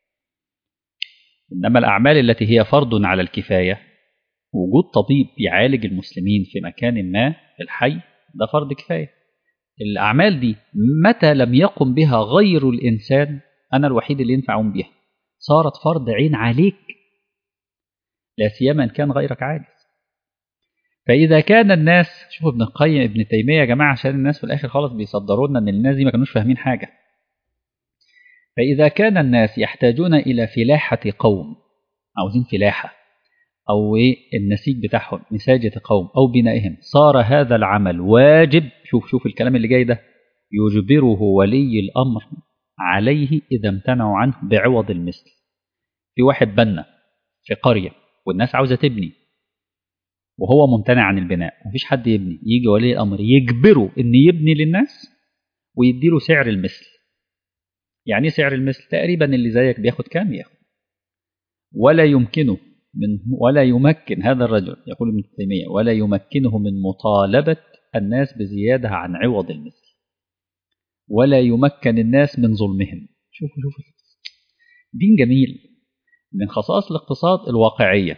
انما الاعمال التي هي فرض على الكفايه وجود طبيب يعالج المسلمين في مكان ما في الحي ده فرض كفايه الاعمال دي متى لم يقم بها غير الانسان انا الوحيد اللي ينفع اقوم بها صارت فرض عين عليك لا سيما ان كان غيرك عاجز فإذا كان الناس شوفوا ابن القيم ابن تيمية يا جماعة عشان الناس في الآخر خالص بيصدروا لنا إن الناس دي ما كانوش فاهمين حاجة. فإذا كان الناس يحتاجون إلى فلاحة قوم عاوزين فلاحة أو إيه النسيج بتاعهم نساجة قوم أو بنائهم صار هذا العمل واجب شوف شوف الكلام اللي جاي ده يجبره ولي الأمر عليه إذا امتنعوا عنه بعوض المثل. في واحد بنى في قرية والناس عاوزة تبني وهو ممتنع عن البناء مفيش حد يبني يجي ولي الامر يجبره ان يبني للناس ويديله سعر المثل يعني ايه سعر المثل تقريبا اللي زيك بياخد كام ياخد ولا يمكنه من ولا يمكن هذا الرجل يقول ابن تيميه ولا يمكنه من مطالبه الناس بزياده عن عوض المثل ولا يمكن الناس من ظلمهم شوفوا شوفوا دين جميل من خصائص الاقتصاد الواقعيه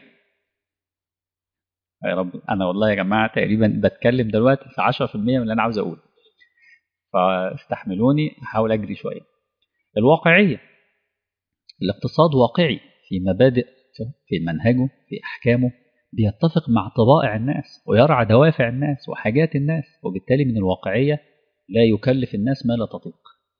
يا رب انا والله يا جماعه تقريبا بتكلم دلوقتي في 10% من اللي انا عاوز اقوله فاستحملوني هحاول اجري شويه الواقعيه الاقتصاد واقعي في مبادئ في منهجه في احكامه بيتفق مع طبائع الناس ويرعى دوافع الناس وحاجات الناس وبالتالي من الواقعية لا يكلف الناس ما لا تطيق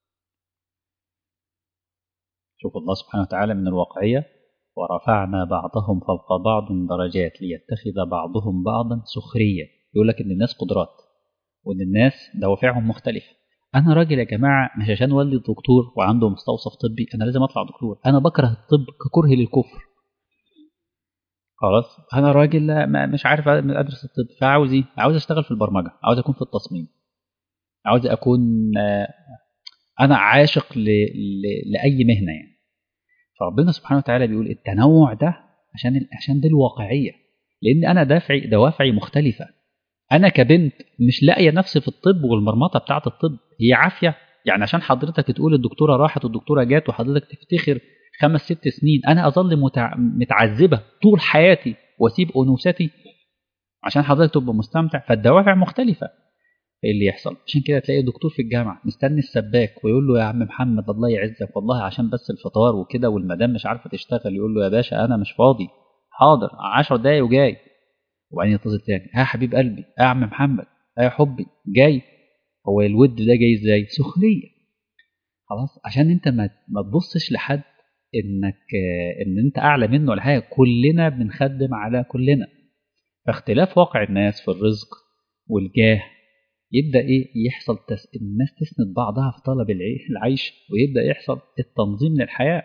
شوف الله سبحانه وتعالى من الواقعية ورفعنا بعضهم فوق بعض درجات ليتخذ بعضهم بعضا سخرية يقول لك إن الناس قدرات وإن الناس دوافعهم مختلفة أنا راجل يا جماعة مش عشان والدي دكتور وعنده مستوصف طبي أنا لازم أطلع دكتور أنا بكره الطب ككره للكفر خلاص أنا راجل لا مش عارف أدرس الطب فعاوز إيه؟ عاوز أشتغل في البرمجة عاوز أكون في التصميم عاوز أكون أنا عاشق ل... ل... لأي مهنة يعني فربنا سبحانه وتعالى بيقول التنوع ده عشان عشان دي الواقعيه لان انا دافعي دوافعي مختلفه انا كبنت مش لاقيه نفسي في الطب والمرمطه بتاعه الطب هي عافيه يعني عشان حضرتك تقول الدكتوره راحت والدكتوره جات وحضرتك تفتخر خمس ست سنين انا اظل متع... متعذبه طول حياتي واسيب انوثتي عشان حضرتك تبقى مستمتع فالدوافع مختلفه ايه اللي يحصل عشان كده تلاقي دكتور في الجامعه مستني السباك ويقول له يا عم محمد الله يعزك والله عشان بس الفطار وكده والمدام مش عارفه تشتغل يقول له يا باشا انا مش فاضي حاضر 10 دقايق وجاي وبعدين يتصل تاني ها حبيب قلبي يا عم محمد يا حبي جاي هو الود ده جاي ازاي سخريه خلاص عشان انت ما ما تبصش لحد انك ان انت اعلى منه ولا حاجه كلنا بنخدم على كلنا فاختلاف واقع الناس في الرزق والجاه يبدا ايه يحصل تس... الناس تسند بعضها في طلب العيش ويبدا يحصل التنظيم للحياه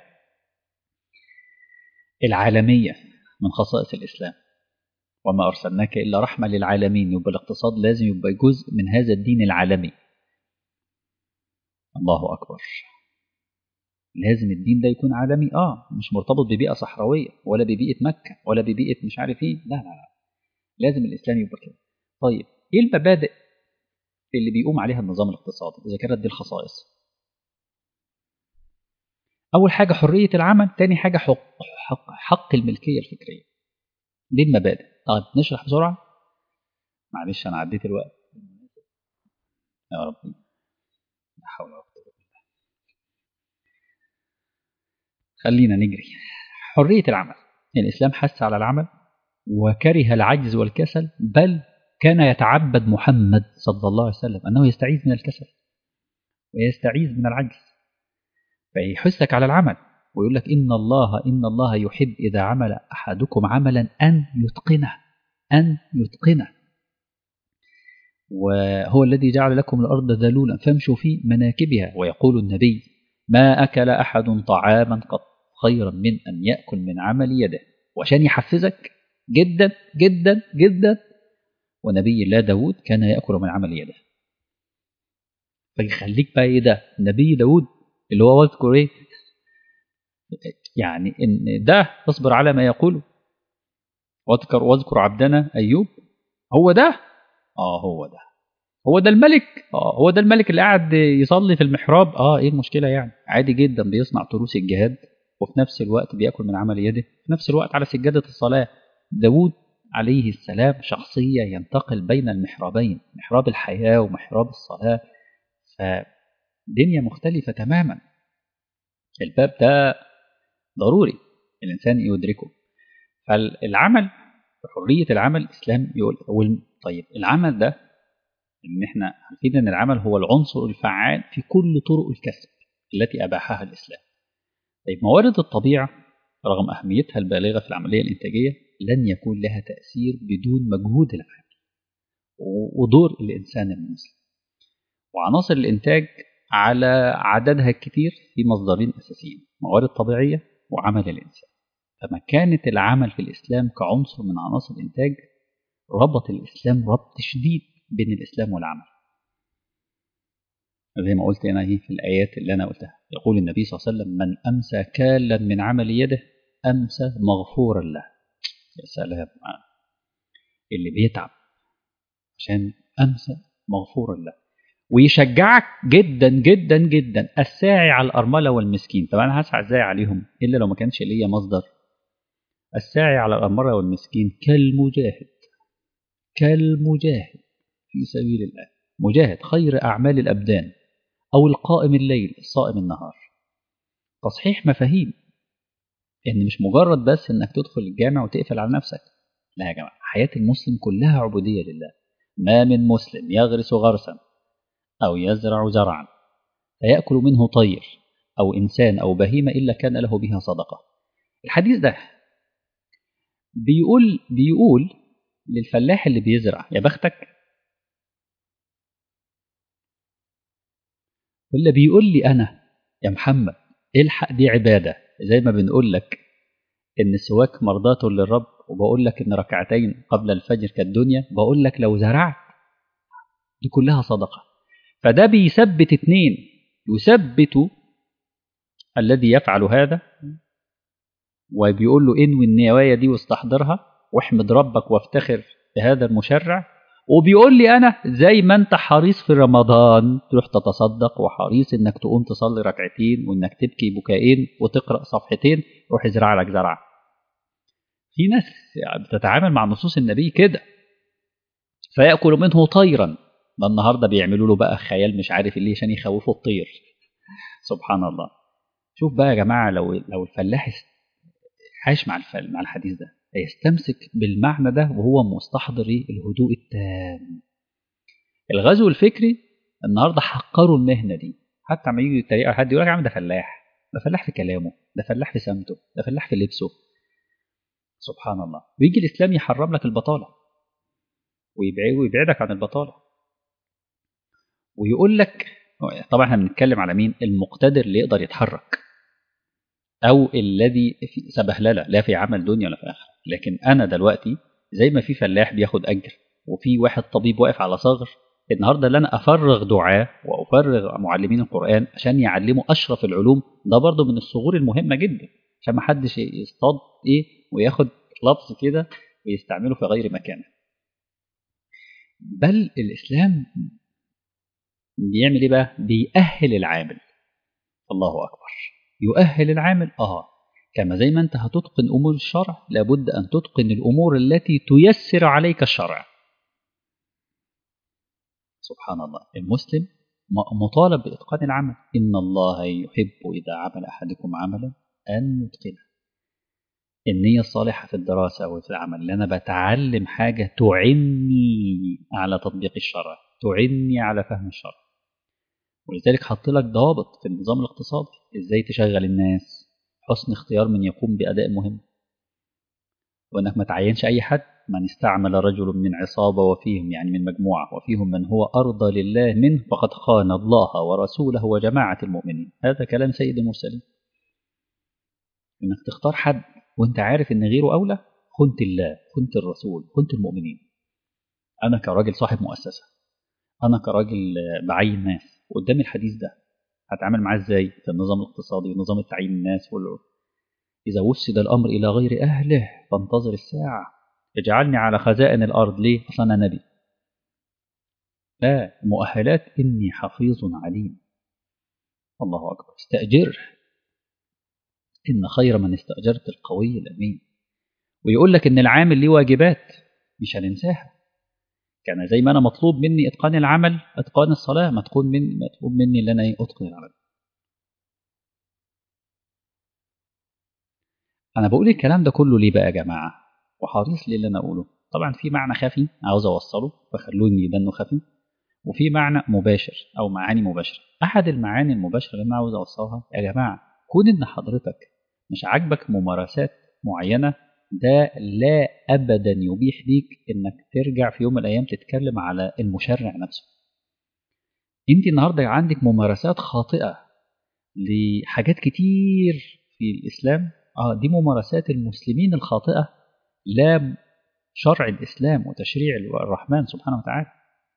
العالميه من خصائص الاسلام وما ارسلناك الا رحمه للعالمين يبقى الاقتصاد لازم يبقى جزء من هذا الدين العالمي الله اكبر لازم الدين ده يكون عالمي اه مش مرتبط ببيئه صحراويه ولا ببيئه مكه ولا ببيئه مش عارف ايه لا لا لا لازم الاسلام يبقى كده طيب ايه المبادئ اللي بيقوم عليها النظام الاقتصادي إذا كانت دي الخصائص أول حاجة حرية العمل تاني حاجة حق, حق, حق الملكية الفكرية دي المبادئ طيب نشرح بسرعة معلش أنا عديت الوقت يا ربي لا حول ولا قوة إلا بالله خلينا نجري حرية العمل الإسلام حث على العمل وكره العجز والكسل بل كان يتعبد محمد صلى الله عليه وسلم أنه يستعيذ من الكسل ويستعيذ من العجز فيحثك على العمل ويقول لك إن الله إن الله يحب إذا عمل أحدكم عملا أن يتقنه أن يتقنه وهو الذي جعل لكم الأرض ذلولا فامشوا في مناكبها ويقول النبي ما أكل أحد طعاما قط خيرا من أن يأكل من عمل يده وعشان يحفزك جدا جدا جدا ونبي الله داود كان يأكل من عمل يده فيخليك بقى ايه ده نبي داود اللي هو واذكر ايه يعني ان ده اصبر على ما يقوله واذكر واذكر عبدنا ايوب هو ده اه هو ده هو ده الملك اه هو ده الملك اللي قاعد يصلي في المحراب اه ايه المشكله يعني عادي جدا بيصنع تروس الجهاد وفي نفس الوقت بياكل من عمل يده في نفس الوقت على سجاده الصلاه داود عليه السلام شخصية ينتقل بين المحرابين محراب الحياة ومحراب الصلاة فدنيا مختلفة تماما الباب ده ضروري الإنسان يدركه فالعمل حرية العمل الإسلام يقول طيب العمل ده إن إحنا عارفين إن العمل هو العنصر الفعال في كل طرق الكسب التي أباحها الإسلام طيب موارد الطبيعة رغم أهميتها البالغة في العملية الإنتاجية لن يكون لها تأثير بدون مجهود العامل ودور الإنسان المسلم وعناصر الإنتاج على عددها الكتير في مصدرين أساسيين موارد طبيعية وعمل الإنسان فمكانة العمل في الإسلام كعنصر من عناصر الإنتاج ربط الإسلام ربط شديد بين الإسلام والعمل زي ما قلت هنا في الآيات اللي أنا قلتها يقول النبي صلى الله عليه وسلم من أمسى كالا من عمل يده أمسى مغفورا له يا سلام اللي بيتعب عشان أمسى مغفورا له ويشجعك جدا جدا جدا الساعي على الأرملة والمسكين طب أنا هسعى ازاي عليهم إلا لو ما كانش ليا مصدر الساعي على الأرملة والمسكين كالمجاهد كالمجاهد في سبيل الله مجاهد خير أعمال الأبدان أو القائم الليل الصائم النهار تصحيح مفاهيم إن مش مجرد بس إنك تدخل الجامع وتقفل على نفسك لا يا جماعة حياة المسلم كلها عبودية لله ما من مسلم يغرس غرسا أو يزرع زرعا فيأكل منه طير أو إنسان أو بهيمة إلا كان له بها صدقة الحديث ده بيقول بيقول للفلاح اللي بيزرع يا بختك ولا بيقول لي أنا يا محمد الحق دي عبادة زي ما بنقول لك إن السواك مرضاة للرب وبقول لك إن ركعتين قبل الفجر كالدنيا بقول لك لو زرعت دي كلها صدقة فده بيثبت اتنين يثبت الذي يفعل هذا وبيقول له انوي النوايا دي واستحضرها واحمد ربك وافتخر بهذا المشرع وبيقول لي انا زي ما انت حريص في رمضان تروح تتصدق وحريص انك تقوم تصلي ركعتين وانك تبكي بكائين وتقرا صفحتين روح ازرع لك زرعه في ناس بتتعامل مع نصوص النبي كده فيأكل منه طيرا ده النهارده بيعملوا له بقى خيال مش عارف ليه عشان يخوفوا الطير سبحان الله شوف بقى يا جماعه لو لو الفلاح عايش مع الفل مع الحديث ده هيستمسك بالمعنى ده وهو مستحضر الهدوء التام الغزو الفكري النهارده حقروا المهنه دي حتى عم يجي يتريقوا حد يقول لك يا عم ده فلاح ده فلاح في كلامه ده فلاح في سمته ده فلاح في لبسه سبحان الله ويجي الاسلام يحرم لك البطاله ويبعدك عن البطاله ويقول لك طبعا احنا بنتكلم على مين المقتدر اللي يقدر يتحرك او الذي في سبهلله لا في عمل دنيا ولا في اخره لكن انا دلوقتي زي ما في فلاح بياخد اجر وفي واحد طبيب واقف على صغر النهارده اللي انا افرغ دعاه وافرغ معلمين القران عشان يعلموا اشرف العلوم ده برضه من الصغور المهمه جدا عشان ما حدش يصطاد ايه وياخد لفظ كده ويستعمله في غير مكانه بل الاسلام بيعمل ايه بقى بيأهل العامل الله اكبر يؤهل العامل اه كما زي ما انت هتتقن امور الشرع لابد ان تتقن الامور التي تيسر عليك الشرع سبحان الله المسلم مطالب باتقان العمل ان الله يحب اذا عمل احدكم عملا ان يتقنه النية الصالحة في الدراسة أو في العمل اللي أنا بتعلم حاجة تعني على تطبيق الشرع تعني على فهم الشرع ولذلك حط لك ضوابط في النظام الاقتصادي ازاي تشغل الناس حسن اختيار من يقوم بأداء مهم وانك ما تعينش اي حد من استعمل رجل من عصابة وفيهم يعني من مجموعة وفيهم من هو أرضى لله منه فقد خان الله ورسوله وجماعة المؤمنين هذا كلام سيد المرسلين انك تختار حد وانت عارف ان غيره اولى خنت الله خنت الرسول خنت المؤمنين انا كراجل صاحب مؤسسه انا كراجل بعين ناس قدام الحديث ده هتعامل معاه ازاي في النظام الاقتصادي ونظام التعيين الناس والعلوم اذا وسد الامر الى غير اهله فانتظر الساعه اجعلني على خزائن الارض ليه اصلا انا نبي لا مؤهلات اني حفيظ عليم الله اكبر استاجره إن خير من استأجرت القوي الأمين ويقول لك إن العامل ليه واجبات مش هننساها كان زي ما أنا مطلوب مني إتقان العمل إتقان الصلاة مطلوب مني مطلوب مني إن أنا أتقن العمل أنا بقول الكلام ده كله ليه بقى يا جماعة وحريص ليه اللي أنا أقوله طبعا في معنى خفي عاوز أوصله فخلوني ده إنه خفي وفي معنى مباشر أو معاني مباشرة أحد المعاني المباشرة اللي أنا عاوز أوصلها يا جماعة كون إن حضرتك مش عاجبك ممارسات معينة ده لا أبدا يبيح ليك إنك ترجع في يوم من الأيام تتكلم على المشرع نفسه أنت النهاردة عندك ممارسات خاطئة لحاجات كتير في الإسلام آه دي ممارسات المسلمين الخاطئة لا شرع الإسلام وتشريع الرحمن سبحانه وتعالى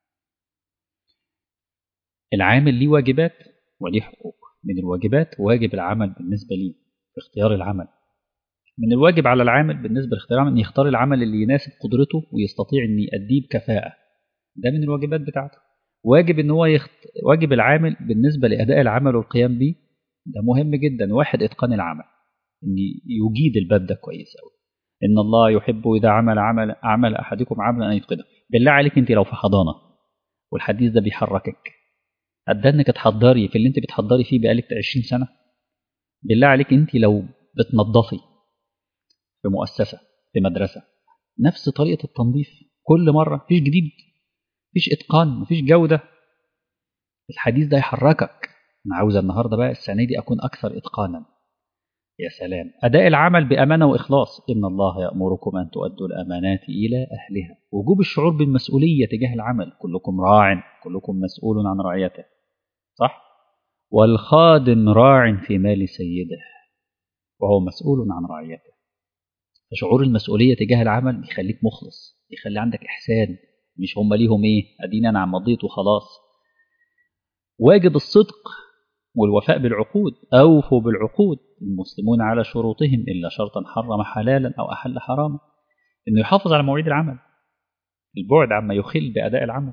العامل ليه واجبات وليه حقوق من الواجبات واجب العمل بالنسبة لي في اختيار العمل من الواجب على العامل بالنسبة لاختيار العمل أن يختار العمل اللي يناسب قدرته ويستطيع أن يأديه بكفاءة ده من الواجبات بتاعته واجب أن هو يخت... واجب العامل بالنسبة لأداء العمل والقيام به ده مهم جدا واحد إتقان العمل أن يجيد الباب ده كويس أوي إن الله يحب إذا عمل عمل عمل أحدكم عملا أن يتقنه بالله عليك أنت لو في حضانة والحديث ده بيحركك قد انك تحضري في اللي انت بتحضري فيه بقالك 20 سنه بالله عليك انت لو بتنظفي في مؤسسه في مدرسه نفس طريقة التنظيف كل مرة مفيش جديد مفيش إتقان مفيش جودة الحديث ده يحركك أنا عاوز النهاردة بقى السنة دي أكون أكثر إتقانا يا سلام أداء العمل بأمانة وإخلاص إن الله يأمركم أن تؤدوا الأمانات إلى أهلها وجوب الشعور بالمسؤولية تجاه العمل كلكم راع كلكم مسؤول عن رعيته صح والخادم راع في مال سيده وهو مسؤول عن رعيته فشعور المسؤولية تجاه العمل بيخليك مخلص بيخلي عندك إحسان مش هم ليهم إيه أدينا أنا مضيت وخلاص واجب الصدق والوفاء بالعقود أوفوا بالعقود المسلمون على شروطهم إلا شرطا حرم حلالا أو أحل حراما إنه يحافظ على مواعيد العمل البعد عما يخل بأداء العمل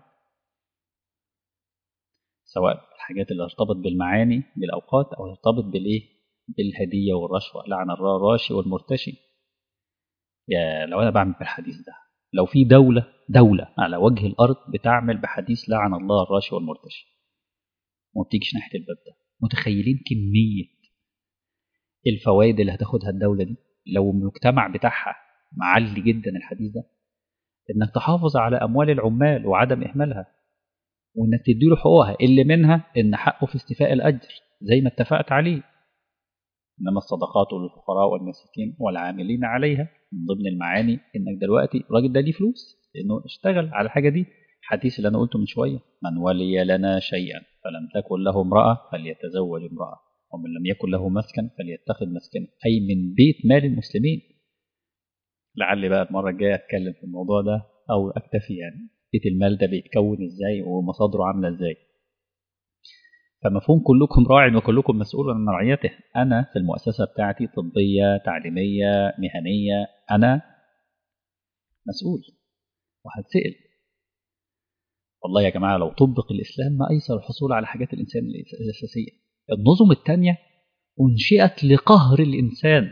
سواء الحاجات اللي ارتبط بالمعاني بالأوقات أو ارتبط بالإيه بالهدية والرشوة لعن الراشي والمرتشي يا لو أنا بعمل بالحديث ده لو في دولة دولة على وجه الأرض بتعمل بحديث لعن الله الراشي والمرتشي وما بتيجيش ناحية الباب ده متخيلين كمية الفوائد اللي هتاخدها الدولة دي لو المجتمع بتاعها معلي جدا الحديث ده انك تحافظ على اموال العمال وعدم اهمالها وانك تديله حقوقها اللي منها ان حقه في استيفاء الاجر زي ما اتفقت عليه انما الصدقات للفقراء والمساكين والعاملين عليها من ضمن المعاني انك دلوقتي الراجل ده ليه فلوس لانه اشتغل على الحاجه دي الحديث اللي انا قلته من شويه من ولي لنا شيئا فلم تكن له امراه فليتزوج امراه ومن لم يكن له مسكن فليتخذ مسكنا اي من بيت مال المسلمين لعل بقى المره الجايه اتكلم في الموضوع ده او اكتفي يعني بيت المال ده بيتكون ازاي ومصادره عامله ازاي فمفهوم كلكم راع وكلكم مسؤول عن رعيته انا في المؤسسه بتاعتي طبيه تعليميه مهنيه انا مسؤول وهتسال والله يا جماعه لو طبق الاسلام ما ايسر الحصول على حاجات الانسان الاساسيه النظم الثانيه انشئت لقهر الانسان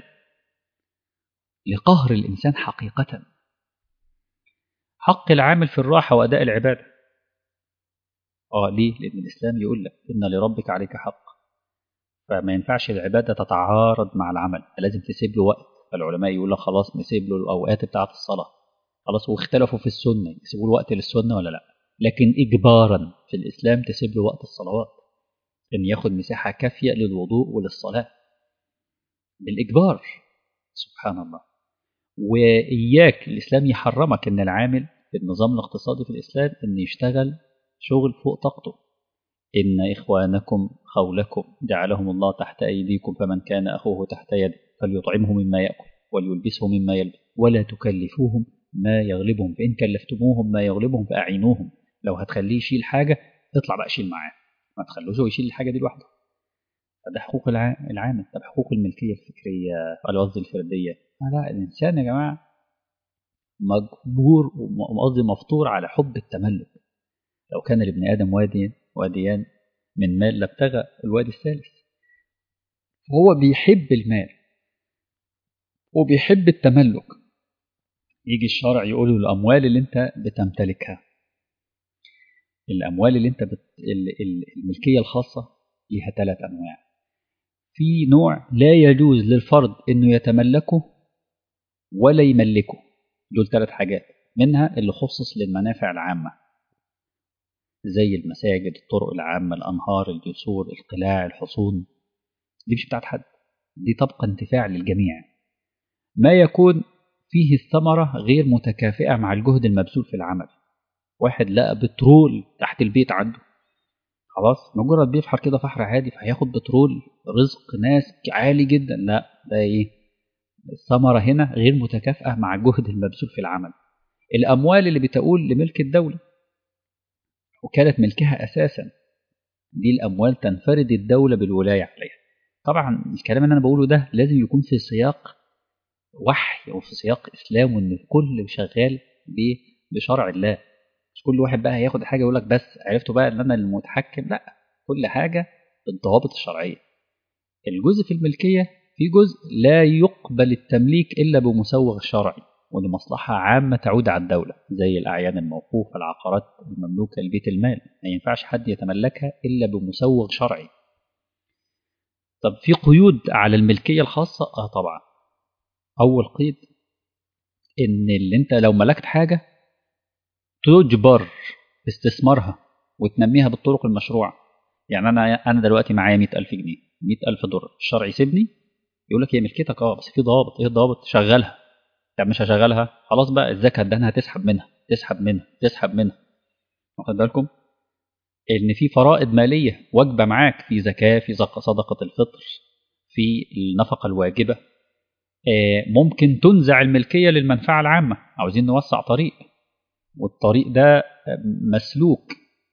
لقهر الانسان حقيقه حق العامل في الراحه واداء العباده اه ليه لان الاسلام يقول لك ان لربك عليك حق فما ينفعش العباده تتعارض مع العمل لازم تسيب له وقت فالعلماء يقول لك خلاص نسيب له الاوقات بتاعه الصلاه خلاص واختلفوا في السنه يسيبوا له وقت للسنه ولا لا لكن اجبارا في الاسلام تسيب له وقت الصلوات ان ياخد مساحه كافيه للوضوء وللصلاه بالاجبار سبحان الله واياك الاسلام يحرمك ان العامل في النظام الاقتصادي في الاسلام ان يشتغل شغل فوق طاقته إن إخوانكم خولكم جعلهم الله تحت أيديكم فمن كان أخوه تحت يده فليطعمه مما يأكل وليلبسه مما يلبس ولا تكلفوهم ما يغلبهم فإن كلفتموهم ما يغلبهم فأعينوهم لو هتخليه يشيل حاجة اطلع بقى شيل معاه ما تخلوش هو يشيل الحاجة دي لوحده فده حقوق العامل طب حقوق الملكية الفكرية القصدي الفردية لا الإنسان يا جماعة مجبور وقصدي مفطور على حب التملك لو كان لابن آدم وادي واديان من مال لابتغى الوادي الثالث هو بيحب المال وبيحب التملك يجي الشرع يقول له الأموال اللي أنت بتمتلكها الأموال اللي أنت بت... الملكية الخاصة ليها ثلاث أنواع في نوع لا يجوز للفرد أنه يتملكه ولا يملكه دول ثلاث حاجات منها اللي خصص للمنافع العامه زي المساجد الطرق العامة الأنهار الجسور القلاع الحصون دي مش بتاعت حد دي تبقى انتفاع للجميع ما يكون فيه الثمرة غير متكافئة مع الجهد المبذول في العمل واحد لقى بترول تحت البيت عنده خلاص مجرد بيفحر كده فحر عادي فهياخد بترول رزق ناس عالي جدا لا ده ايه الثمرة هنا غير متكافئة مع الجهد المبذول في العمل الأموال اللي بتقول لملك الدولة وكانت ملكها أساسا دي الأموال تنفرد الدولة بالولاية عليها طبعا الكلام اللي أنا بقوله ده لازم يكون في سياق وحي أو في سياق إسلام وإن الكل شغال بشرع الله مش كل واحد بقى هياخد حاجة يقول لك بس عرفتوا بقى إن أنا المتحكم لا كل حاجة بالضوابط الشرعية الجزء في الملكية في جزء لا يقبل التمليك إلا بمسوغ شرعي ولمصلحة عامة تعود على الدولة زي الأعيان الموقوفة العقارات المملوكة لبيت المال ما ينفعش حد يتملكها إلا بمسوغ شرعي طب في قيود على الملكية الخاصة؟ آه طبعا أول قيد ان اللي انت لو ملكت حاجه تجبر باستثمارها وتنميها بالطرق المشروعه يعني انا انا دلوقتي معايا 100000 جنيه 100000 دولار الشرع يسيبني يقول لك هي ملكتك اه بس في ضابط ايه الضابط شغلها طب مش هشغلها خلاص بقى الزكاه ده هتسحب منها تسحب منها تسحب منها واخد بالكم ان في فرائض ماليه واجبه معاك في زكاه في صدقه الفطر في النفقه الواجبه ممكن تنزع الملكيه للمنفعه العامه عاوزين نوسع طريق والطريق ده مسلوك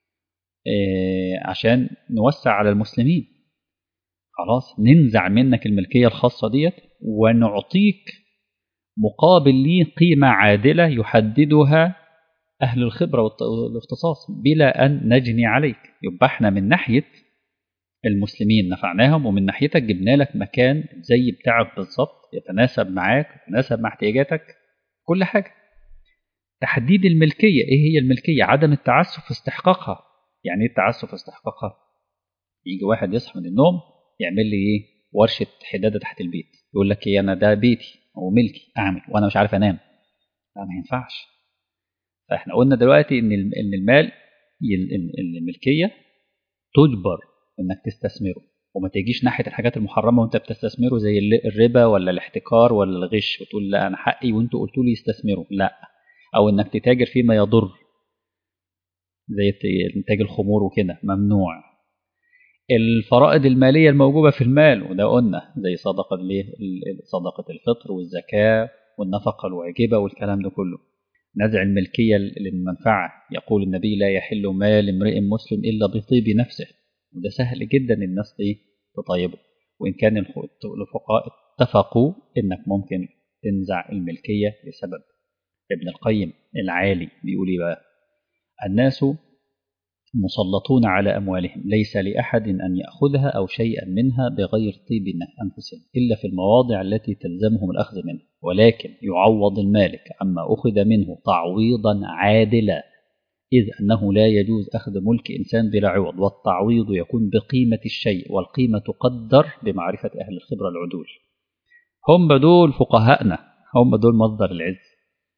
عشان نوسع على المسلمين خلاص ننزع منك الملكيه الخاصه ديت ونعطيك مقابل ليه قيمه عادله يحددها أهل الخبرة والاختصاص بلا أن نجني عليك يبقى احنا من ناحية المسلمين نفعناهم ومن ناحيتك جبنا لك مكان زي بتاعك بالظبط يتناسب معاك يتناسب مع احتياجاتك كل حاجة تحديد الملكية ايه هي الملكية عدم التعسف في استحقاقها يعني ايه التعسف في استحقاقها يجي واحد يصحى من النوم يعمل لي ايه ورشة حدادة تحت البيت يقول لك ايه انا ده بيتي وملكي اعمل وانا مش عارف انام لا ما ينفعش فاحنا قلنا دلوقتي ان ان المال الملكيه تجبر انك تستثمره وما تجيش ناحيه الحاجات المحرمه وانت بتستثمره زي الربا ولا الاحتكار ولا الغش وتقول لا انا حقي وانتوا قلتوا لي استثمره لا او انك تتاجر فيما يضر زي انتاج الخمور وكده ممنوع الفرائض الماليه الموجوده في المال وده قلنا زي صدقه صدقه الفطر والزكاه والنفقه الواجبه والكلام ده كله نزع الملكية للمنفعة يقول النبي لا يحل مال امرئ مسلم إلا بطيب نفسه وده سهل جدا الناس دي تطيبه وإن كان الفقهاء اتفقوا إنك ممكن تنزع الملكية لسبب ابن القيم العالي بيقول إيه بقى الناس مسلطون على أموالهم ليس لأحد أن يأخذها أو شيئا منها بغير طيب أنفسهم إلا في المواضع التي تلزمهم الأخذ منها ولكن يعوض المالك عما أخذ منه تعويضا عادلا إذ أنه لا يجوز أخذ ملك إنسان بلا عوض والتعويض يكون بقيمة الشيء والقيمة تقدر بمعرفة أهل الخبرة العدول هم دول فقهاءنا هم دول مصدر العز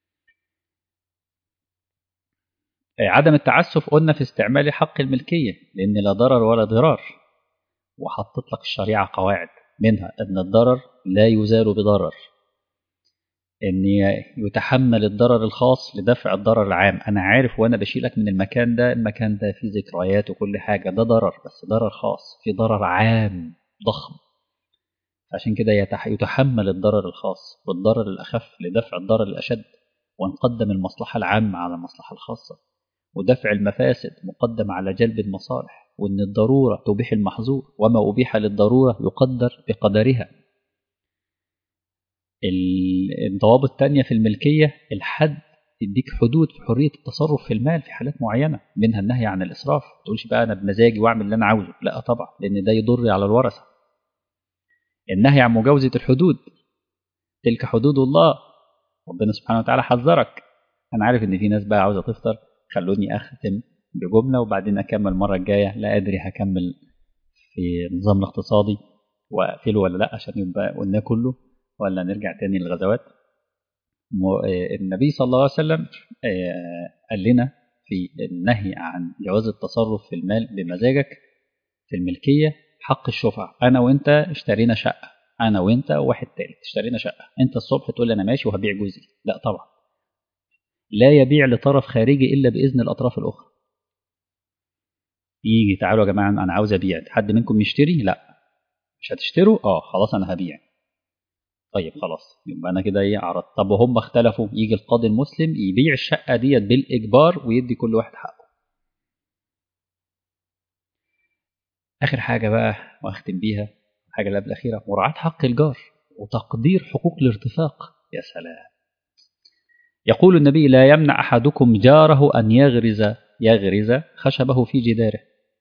عدم التعسف قلنا في استعمال حق الملكية لأن لا ضرر ولا ضرار وحطت لك الشريعة قواعد منها أن الضرر لا يزال بضرر أن يتحمل الضرر الخاص لدفع الضرر العام أنا عارف وأنا بشيلك من المكان ده المكان ده فيه ذكريات وكل حاجة ده ضرر بس ضرر خاص في ضرر عام ضخم عشان كده يتحمل الضرر الخاص والضرر الأخف لدفع الضرر الأشد ونقدم المصلحة العامة على المصلحة الخاصة ودفع المفاسد مقدم على جلب المصالح وأن الضرورة تبيح المحظور وما أبيح للضرورة يقدر بقدرها الضوابط الثانية في الملكية الحد يديك حدود في حرية التصرف في المال في حالات معينة منها النهي عن الإسراف ما تقولش بقى أنا بمزاجي وأعمل اللي أنا عاوزه لا طبعا لأن ده يضر على الورثة النهي عن مجاوزة الحدود تلك حدود الله ربنا سبحانه وتعالى حذرك أنا عارف إن في ناس بقى عاوزة تفطر خلوني أختم بجملة وبعدين أكمل المرة الجاية لا أدري هكمل في النظام الاقتصادي وأقفله ولا لا عشان يبقى قلناه كله ولا نرجع تاني للغزوات النبي صلى الله عليه وسلم قال لنا في النهي عن جواز التصرف في المال بمزاجك في الملكية حق الشفعة أنا وأنت اشترينا شقة أنا وأنت وواحد تالت اشترينا شقة أنت الصبح تقول لي أنا ماشي وهبيع جوزي لا طبعا لا يبيع لطرف خارجي إلا بإذن الأطراف الأخرى يجي تعالوا يا جماعة أنا عاوز أبيع حد منكم يشتري لا مش هتشتروا اه خلاص أنا هبيع طيب خلاص يبقى انا كده ايه عرضت طب وهم اختلفوا يجي القاضي المسلم يبيع الشقه ديت بالاجبار ويدي كل واحد حقه اخر حاجه بقى واختم بيها الحاجه اللي قبل الاخيره مراعاه حق الجار وتقدير حقوق الارتفاق يا سلام يقول النبي لا يمنع احدكم جاره ان يغرز يغرز خشبه في جداره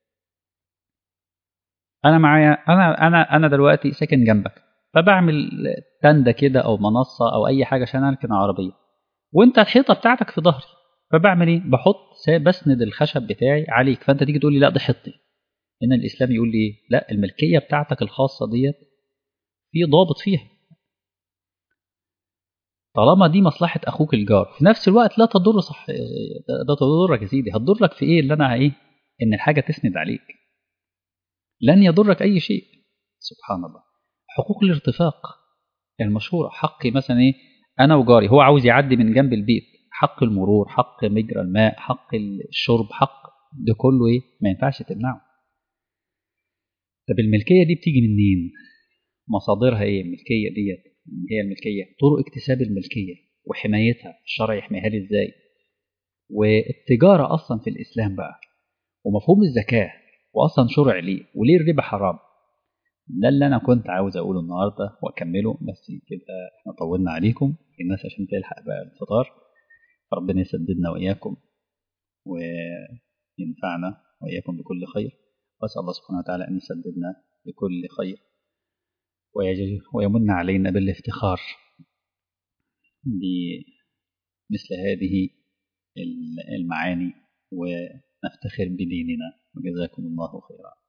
انا معايا انا انا انا دلوقتي ساكن جنبك فبعمل تندة كده او منصة او اي حاجة عشان اركن عربية وانت الحيطة بتاعتك في ظهري فبعمل ايه بحط بسند الخشب بتاعي عليك فانت تيجي تقول لي لا ده حيطتي هنا الاسلام يقول لي ايه لا الملكية بتاعتك الخاصة ديت في ضابط فيها طالما دي مصلحة أخوك الجار في نفس الوقت لا تضر صح لا تضرك يا سيدي هتضرك في إيه اللي أنا إيه إن الحاجة تسند عليك لن يضرك أي شيء سبحان الله حقوق الارتفاق المشهورة حقي مثلا إيه أنا وجاري هو عاوز يعدي من جنب البيت حق المرور حق مجرى الماء حق الشرب حق ده كله إيه ما ينفعش تمنعه طب الملكية دي بتيجي منين مصادرها إيه الملكية ديت هي الملكية طرق اكتساب الملكية وحمايتها الشرع يحميها لي ازاي والتجارة أصلا في الإسلام بقى ومفهوم الزكاة وأصلا شرع ليه وليه الربا حرام ده اللي أنا كنت عاوز أقوله النهاردة وأكمله بس كده إحنا طولنا عليكم الناس عشان تلحق بقى الفطار فربنا يسددنا وإياكم وينفعنا وإياكم بكل خير وأسأل الله سبحانه وتعالى أن يسددنا بكل خير ويمن علينا بالافتخار بمثل هذه المعاني ونفتخر بديننا وجزاكم الله خيرا